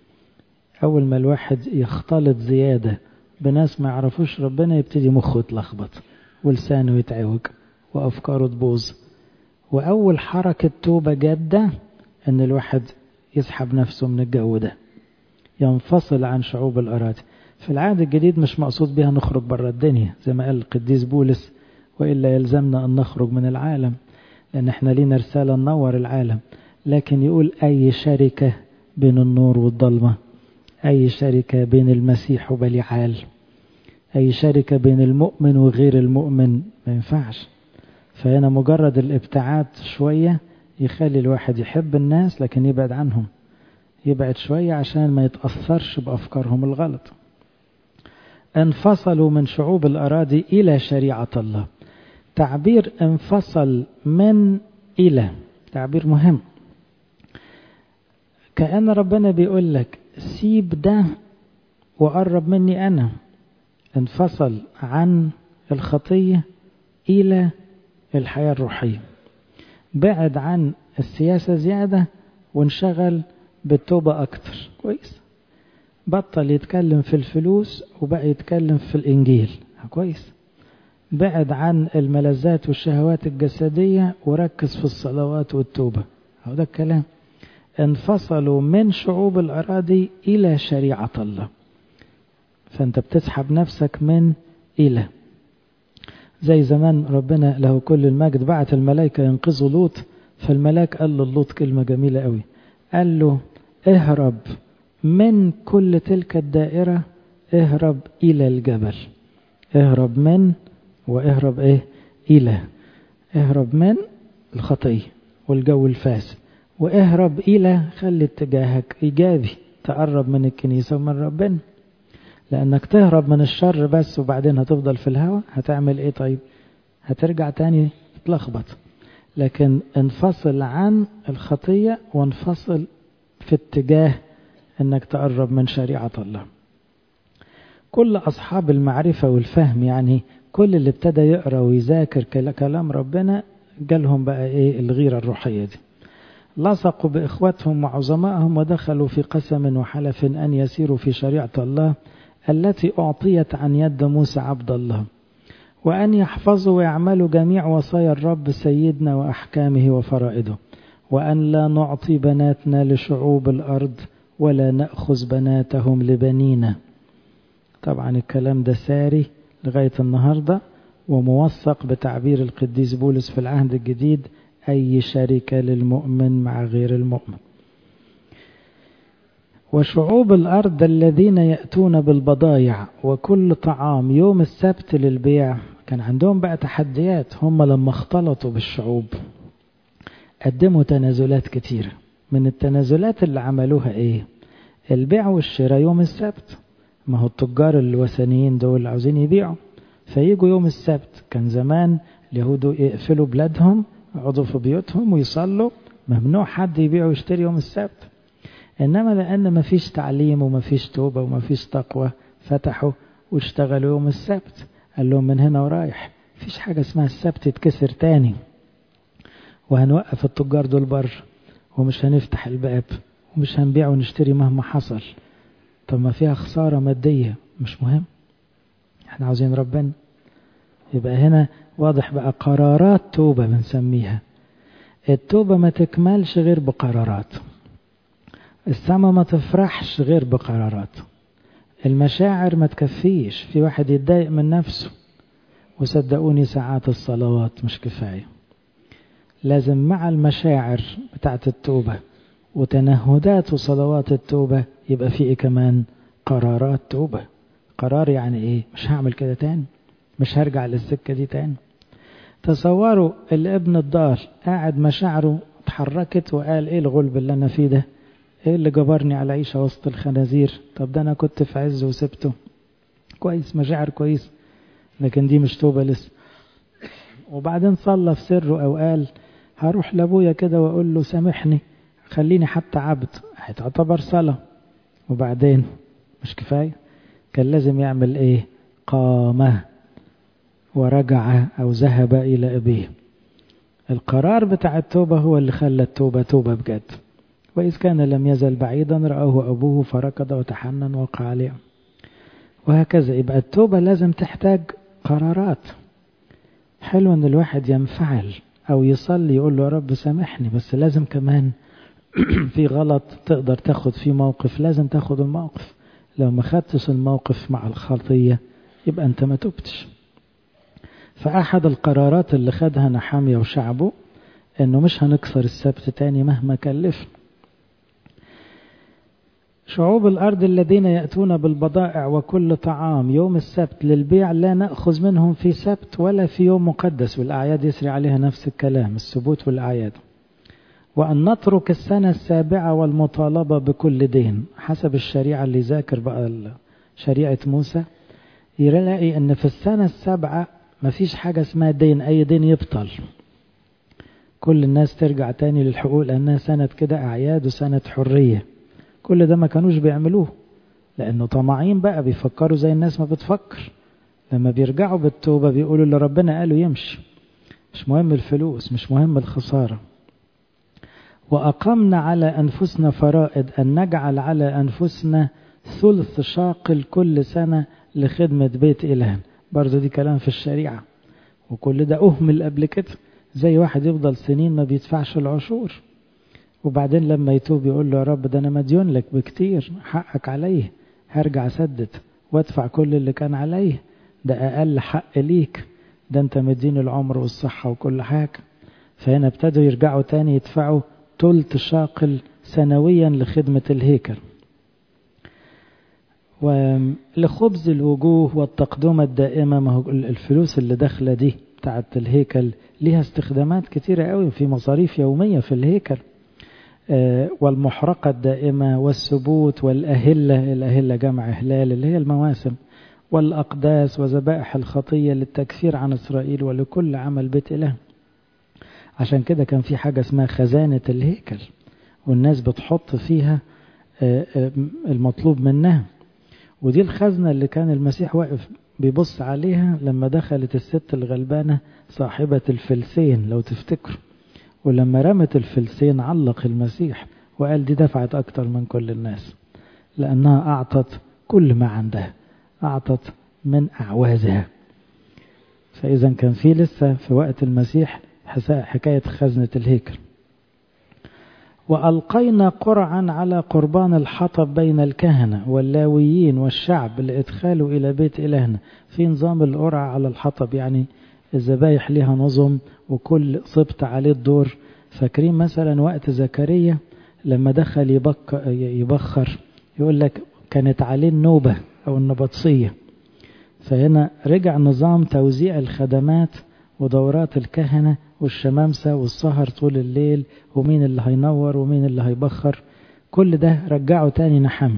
S1: أول ما الواحد يختلط زيادة بناس ما يعرفوش ربنا يبتدي مخه يتلخبط ولسانه يتعوج وأفكاره تبوظ وأول حركة توبة جادة أن الواحد يسحب نفسه من الجو ده ينفصل عن شعوب الأراضي في العهد الجديد مش مقصود بها نخرج بره الدنيا زي ما قال القديس بولس وإلا يلزمنا أن نخرج من العالم لأن احنا لينا رسالة ننور العالم لكن يقول أي شركة بين النور والظلمة أي شركة بين المسيح وبليعال أي شركة بين المؤمن وغير المؤمن ما ينفعش فهنا مجرد الابتعاد شوية يخلي الواحد يحب الناس لكن يبعد عنهم يبعد شوية عشان ما يتأثرش بأفكارهم الغلط انفصلوا من شعوب الأراضي إلى شريعة الله تعبير انفصل من إلى تعبير مهم كأن ربنا بيقول لك سيب ده وقرب مني أنا انفصل عن الخطية إلى الحياة الروحية بعد عن السياسة زيادة وانشغل بالتوبة أكتر كويس بطل يتكلم في الفلوس وبقى يتكلم في الإنجيل كويس بعد عن الملذات والشهوات الجسدية وركز في الصلوات والتوبة هو ده الكلام انفصلوا من شعوب الأراضي إلى شريعة الله فأنت بتسحب نفسك من إلى زي زمان ربنا له كل المجد بعت الملائكة ينقذوا لوط فالملاك قال له لوط كلمة جميلة قوي قال له اهرب من كل تلك الدائرة اهرب إلى الجبل اهرب من واهرب ايه إلى اهرب من الخطية والجو الفاسد واهرب إلى خلي اتجاهك إيجابي تقرب من الكنيسة ومن ربنا لأنك تهرب من الشر بس وبعدين هتفضل في الهواء هتعمل ايه طيب هترجع تاني تلخبط لكن انفصل عن الخطية وانفصل في اتجاه انك تقرب من شريعة الله كل أصحاب المعرفة والفهم يعني كل اللي ابتدى يقرأ ويذاكر كلام ربنا جالهم بقى ايه الغيرة الروحية دي لصقوا بإخوتهم وعظمائهم ودخلوا في قسم وحلف أن يسيروا في شريعة الله التي أعطيت عن يد موسى عبد الله وأن يحفظوا ويعملوا جميع وصايا الرب سيدنا وأحكامه وفرائده وأن لا نعطي بناتنا لشعوب الأرض ولا نأخذ بناتهم لبنينا طبعا الكلام ده ساري لغاية النهاردة وموثق بتعبير القديس بولس في العهد الجديد أي شركة للمؤمن مع غير المؤمن وشعوب الأرض الذين يأتون بالبضايع وكل طعام يوم السبت للبيع كان عندهم بقى تحديات هم لما اختلطوا بالشعوب قدموا تنازلات كتيرة من التنازلات اللي عملوها ايه البيع والشراء يوم السبت ما هو التجار الوثنيين دول عاوزين يبيعوا فيجوا يوم السبت كان زمان اليهود يقفلوا بلادهم يقعدوا في بيوتهم ويصلوا ممنوع حد يبيع ويشتري يوم السبت إنما لأن ما فيش تعليم وما فيش توبة وما فيش تقوى فتحوا واشتغلوا يوم السبت قال لهم من هنا ورايح فيش حاجة اسمها السبت يتكسر تاني وهنوقف التجار دول بره ومش هنفتح الباب ومش هنبيع ونشتري مهما حصل طب ما فيها خسارة مادية مش مهم احنا عاوزين ربنا يبقى هنا واضح بقى قرارات توبة بنسميها التوبة ما تكملش غير بقرارات السما ما تفرحش غير بقرارات المشاعر ما تكفيش في واحد يتضايق من نفسه وصدقوني ساعات الصلوات مش كفاية لازم مع المشاعر بتاعت التوبة وتنهدات وصلوات التوبة يبقى في إيه كمان قرارات توبة قرار يعني ايه مش هعمل كده تاني مش هرجع للسكة دي تاني تصوروا الابن الضال قاعد مشاعره اتحركت وقال ايه الغلب اللي انا فيه ده ايه اللي جبرني على عيشة وسط الخنازير طب ده انا كنت في عز وسبته كويس مشاعر كويس لكن دي مش توبة لسه وبعدين صلى في سره او قال هروح لابويا كده واقول له سامحني خليني حتى عبد هتعتبر صلاة وبعدين مش كفاية كان لازم يعمل ايه قام ورجع او ذهب الى ابيه القرار بتاع التوبة هو اللي خلى التوبة توبة بجد وإذ كان لم يزل بعيدا رآه أبوه فركض وتحنن وقع عليه وهكذا يبقى التوبة لازم تحتاج قرارات حلو ان الواحد ينفعل او يصلي يقول له يا رب سامحني بس لازم كمان في غلط تقدر تاخد فيه موقف لازم تاخد الموقف لو ما خدتش الموقف مع الخطية يبقى انت ما تبتش فأحد القرارات اللي خدها نحامية وشعبه انه مش هنكسر السبت تاني مهما كلفنا شعوب الأرض الذين يأتون بالبضائع وكل طعام يوم السبت للبيع لا نأخذ منهم في سبت ولا في يوم مقدس والأعياد يسري عليها نفس الكلام السبوت والأعياد وأن نترك السنة السابعة والمطالبة بكل دين حسب الشريعة اللي ذاكر بقى شريعة موسى يلاقي أن في السنة السابعة مفيش حاجة اسمها دين أي دين يبطل كل الناس ترجع تاني للحقوق لأنها سنة كده أعياد وسنة حرية كل ده ما كانوش بيعملوه لأنه طماعين بقى بيفكروا زي الناس ما بتفكر لما بيرجعوا بالتوبة بيقولوا اللي ربنا قاله يمشي مش مهم الفلوس مش مهم الخسارة وأقمنا على أنفسنا فرائض أن نجعل على أنفسنا ثلث شاقل كل سنة لخدمة بيت إله برضو دي كلام في الشريعة وكل ده أهمل قبل كده زي واحد يفضل سنين ما بيدفعش العشور وبعدين لما يتوب يقول له يا رب ده أنا مديون لك بكتير حقك عليه هرجع سدد وادفع كل اللي كان عليه ده أقل حق ليك ده أنت مدين العمر والصحة وكل حاجة فهنا ابتدوا يرجعوا تاني يدفعوا تلت شاقل سنويا لخدمة الهيكل ولخبز الوجوه والتقدمة الدائمة ما هو الفلوس اللي داخلة دي بتاعت الهيكل ليها استخدامات كتيرة قوي في مصاريف يومية في الهيكل والمحرقة الدائمة والسبوت والأهلة الأهلة جمع هلال اللي هي المواسم والأقداس وذبائح الخطية للتكفير عن إسرائيل ولكل عمل بيت إله عشان كده كان في حاجة اسمها خزانة الهيكل والناس بتحط فيها المطلوب منها ودي الخزنة اللي كان المسيح واقف بيبص عليها لما دخلت الست الغلبانة صاحبة الفلسين لو تفتكروا ولما رمت الفلسين علق المسيح وقال دي دفعت أكتر من كل الناس لأنها أعطت كل ما عندها أعطت من أعوازها فإذا كان في لسه في وقت المسيح حكاية خزنة الهيكل وألقينا قرعا على قربان الحطب بين الكهنة واللاويين والشعب لإدخاله إلى بيت إلهنا في نظام القرعة على الحطب يعني الذبايح لها نظم وكل صبت عليه الدور فاكرين مثلا وقت زكريا لما دخل يبك يبخر يقول لك كانت عليه النوبة أو النبطسية فهنا رجع نظام توزيع الخدمات ودورات الكهنة والشمامسة والسهر طول الليل ومين اللي هينور ومين اللي هيبخر كل ده رجعه تاني نحم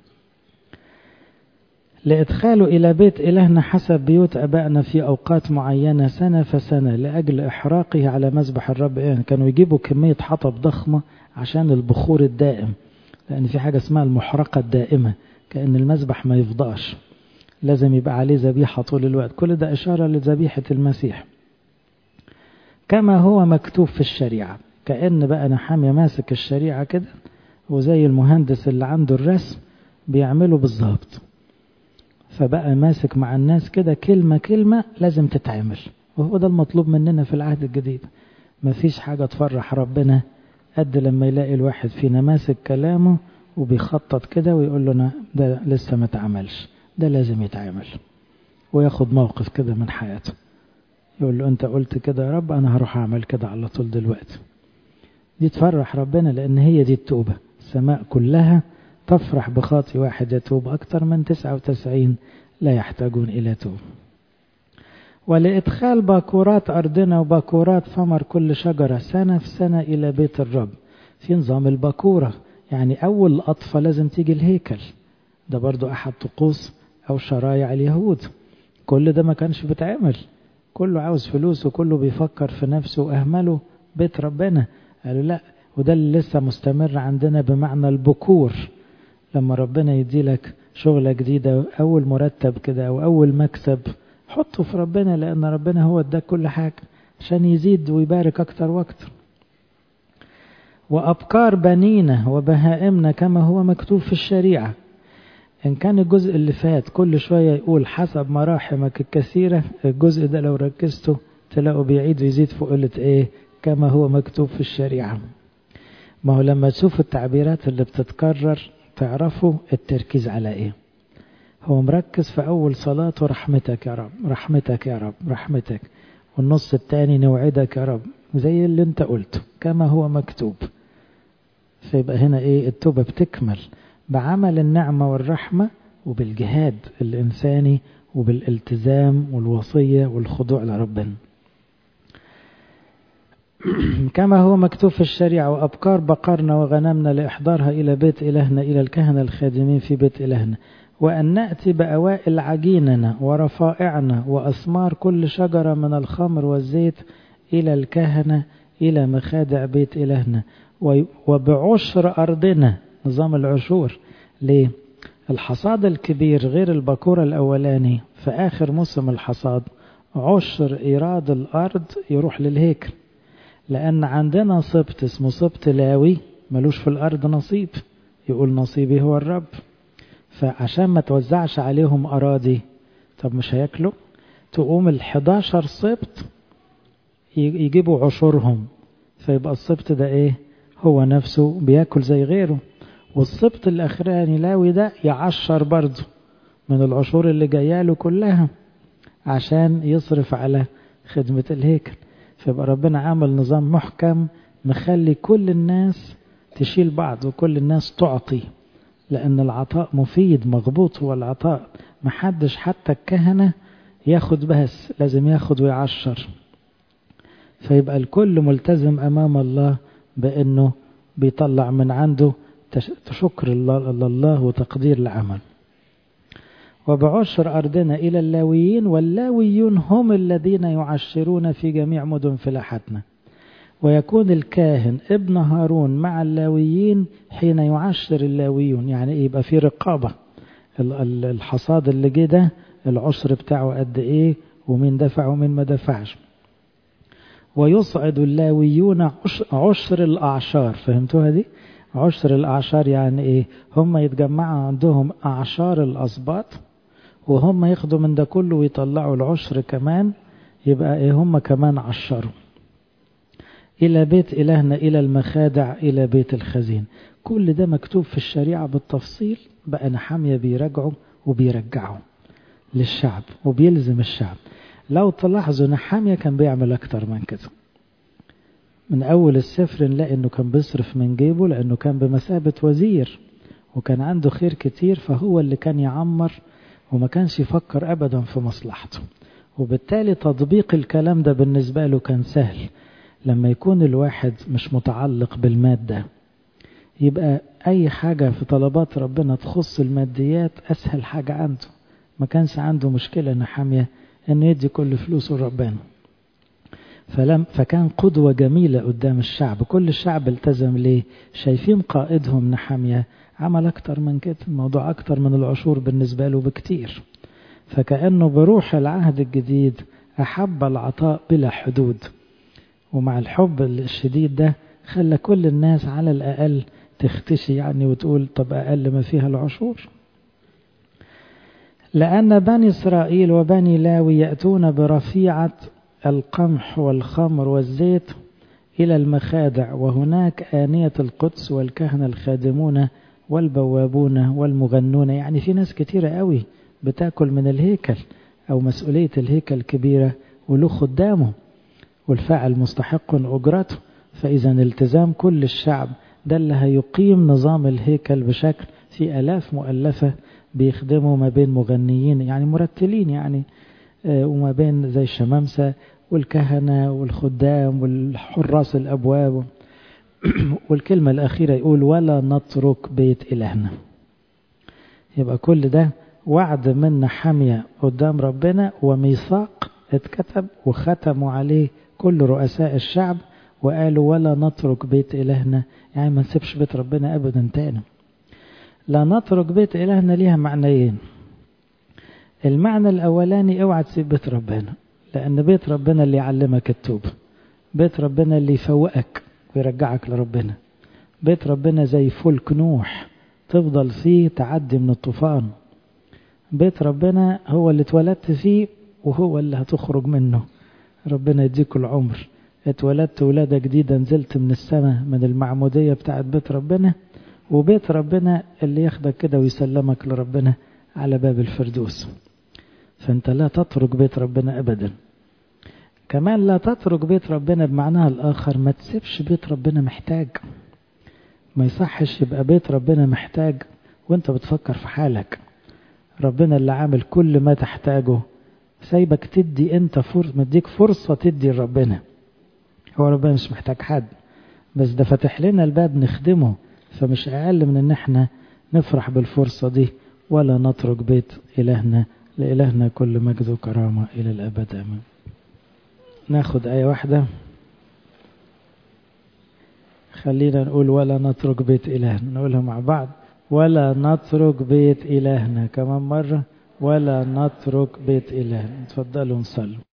S1: لإدخاله إلى بيت إلهنا حسب بيوت أبائنا في أوقات معينة سنة فسنة لأجل إحراقه على مذبح الرب يعني كانوا يجيبوا كمية حطب ضخمة عشان البخور الدائم لأن في حاجة اسمها المحرقة الدائمة كأن المذبح ما يفضاش لازم يبقى عليه ذبيحة طول الوقت كل ده إشارة لذبيحة المسيح كما هو مكتوب في الشريعة كأن بقى نحامية ماسك الشريعة كده وزي المهندس اللي عنده الرسم بيعمله بالظبط فبقى ماسك مع الناس كده كلمة كلمة لازم تتعمل وهو ده المطلوب مننا في العهد الجديد مفيش حاجة تفرح ربنا قد لما يلاقي الواحد فينا ماسك كلامه وبيخطط كده ويقول له أنا ده لسه ما اتعملش ده لازم يتعمل وياخد موقف كده من حياته يقول له انت قلت كده يا رب انا هروح اعمل كده على طول دلوقتي دي تفرح ربنا لان هي دي التوبة السماء كلها تفرح بخاطي واحد يتوب اكتر من 99 لا يحتاجون الى توب ولإدخال باكورات أرضنا وباكورات ثمر كل شجرة سنة في سنة إلى بيت الرب في نظام الباكورة يعني أول قطفة لازم تيجي الهيكل ده برضو أحد طقوس أو شرايع اليهود كل ده ما كانش بتعمل كله عاوز فلوس وكله بيفكر في نفسه وأهمله بيت ربنا قالوا لا وده اللي لسه مستمر عندنا بمعنى البكور لما ربنا يدي لك شغلة جديدة أول مرتب كده أو أول مكسب حطه في ربنا لأن ربنا هو اداك كل حاجة عشان يزيد ويبارك أكتر وأكتر وأبكار بنينا وبهائمنا كما هو مكتوب في الشريعة إن كان الجزء اللي فات كل شوية يقول حسب مراحمك الكثيرة الجزء ده لو ركزتوا تلاقوا بيعيد ويزيد في قولة إيه كما هو مكتوب في الشريعة ما هو لما تشوفوا التعبيرات اللي بتتكرر تعرفوا التركيز على إيه هو مركز في أول صلاة رحمتك يا رب رحمتك يا رب رحمتك والنص التاني نوعدك يا رب زي اللي انت قلته كما هو مكتوب فيبقى هنا ايه التوبة بتكمل بعمل النعمة والرحمة وبالجهاد الإنساني وبالالتزام والوصية والخضوع لربنا كما هو مكتوب في الشريعة وأبكار بقرنا وغنمنا لإحضارها إلى بيت إلهنا إلى الكهنة الخادمين في بيت إلهنا وأن نأتي بأوائل عجيننا ورفائعنا وأثمار كل شجرة من الخمر والزيت إلى الكهنة إلى مخادع بيت إلهنا وبعشر أرضنا نظام العشور ليه؟ الحصاد الكبير غير البكورة الأولاني في آخر موسم الحصاد عشر إيراد الأرض يروح للهيكل لأن عندنا سبط اسمه سبط لاوي ملوش في الأرض نصيب يقول نصيبي هو الرب فعشان ما توزعش عليهم أراضي طب مش هياكلوا تقوم الحداشر سبط يجيبوا عشورهم فيبقى السبط ده ايه هو نفسه بياكل زي غيره والسبط الاخراني لاوي ده يعشر برضه من العشور اللي جاياله كلها عشان يصرف على خدمة الهيكل فيبقى ربنا عامل نظام محكم مخلي كل الناس تشيل بعض وكل الناس تعطي لأن العطاء مفيد مغبوط هو العطاء محدش حتى الكهنة ياخد بس لازم ياخد ويعشر فيبقى الكل ملتزم أمام الله بأنه بيطلع من عنده شكر الله وتقدير العمل وبعشر أرضنا إلى اللاويين واللاويون هم الذين يعشرون في جميع مدن فلاحتنا ويكون الكاهن ابن هارون مع اللاويين حين يعشر اللاويون يعني يبقى في رقابة الحصاد اللي جه ده العشر بتاعه قد ايه ومين دفع ومين ما دفعش ويصعد اللاويون عشر الأعشار فهمتوها دي عشر الأعشار يعني ايه هم يتجمعوا عندهم أعشار الأسباط وهم ياخدوا من ده كله ويطلعوا العشر كمان يبقى ايه هم كمان عشروا إلى بيت إلهنا إلى المخادع إلى بيت الخزين كل ده مكتوب في الشريعة بالتفصيل بقى نحامية بيراجعوا وبيرجعوا للشعب وبيلزم الشعب لو تلاحظوا نحامية كان بيعمل أكتر من كده من أول السفر نلاقي أنه كان بيصرف من جيبه لأنه كان بمثابة وزير وكان عنده خير كتير فهو اللي كان يعمر وما كانش يفكر أبدا في مصلحته وبالتالي تطبيق الكلام ده بالنسبة له كان سهل لما يكون الواحد مش متعلق بالمادة يبقى أي حاجة في طلبات ربنا تخص الماديات أسهل حاجة عنده ما كانش عنده مشكلة نحامية أنه يدي كل فلوسه لربنا فلم فكان قدوة جميلة قدام الشعب كل الشعب التزم ليه شايفين قائدهم نحامية عمل أكتر من كده الموضوع أكتر من العشور بالنسبة له بكتير فكأنه بروح العهد الجديد أحب العطاء بلا حدود ومع الحب الشديد ده خلى كل الناس على الأقل تختشي يعني وتقول طب أقل ما فيها العشور لأن بني إسرائيل وبني لاوي يأتون برفيعة القمح والخمر والزيت إلى المخادع وهناك آنية القدس والكهنة الخادمون والبوابون والمغنون يعني في ناس كتيرة قوي بتاكل من الهيكل أو مسؤولية الهيكل كبيرة وله خدامه والفاعل مستحق أجرته فإذا التزام كل الشعب ده اللي هيقيم نظام الهيكل بشكل في ألاف مؤلفة بيخدموا ما بين مغنيين يعني مرتلين يعني وما بين زي الشمامسة والكهنة والخدام والحراس الأبواب والكلمة الأخيرة يقول ولا نترك بيت إلهنا يبقى كل ده وعد منا حامية قدام ربنا وميثاق اتكتب وختموا عليه كل رؤساء الشعب وقالوا ولا نترك بيت إلهنا يعني ما نسيبش بيت ربنا أبدا تاني لا نترك بيت إلهنا ليها معنيين المعنى الأولاني اوعى تسيب بيت ربنا لأن بيت ربنا اللي يعلمك التوبة بيت ربنا اللي يفوقك ويرجعك لربنا بيت ربنا زي فلك نوح تفضل فيه تعدي من الطوفان بيت ربنا هو اللي اتولدت فيه وهو اللي هتخرج منه ربنا يديك العمر اتولدت ولادة جديدة نزلت من السماء من المعمودية بتاعت بيت ربنا وبيت ربنا اللي ياخدك كده ويسلمك لربنا على باب الفردوس فانت لا تترك بيت ربنا ابدا كمان لا تترك بيت ربنا بمعناها الاخر ما تسيبش بيت ربنا محتاج ما يصحش يبقى بيت ربنا محتاج وانت بتفكر في حالك ربنا اللي عامل كل ما تحتاجه سايبك تدي انت فرصة مديك فرصة تدي لربنا هو ربنا مش محتاج حد بس ده فتح لنا الباب نخدمه فمش اقل من ان احنا نفرح بالفرصة دي ولا نترك بيت الهنا لإلهنا كل مجد وكرامة إلى الأبد آمين ناخد آية واحدة خلينا نقول ولا نترك بيت إلهنا نقولها مع بعض ولا نترك بيت إلهنا كمان مرة ولا نترك بيت إلهنا تفضلوا نصلوا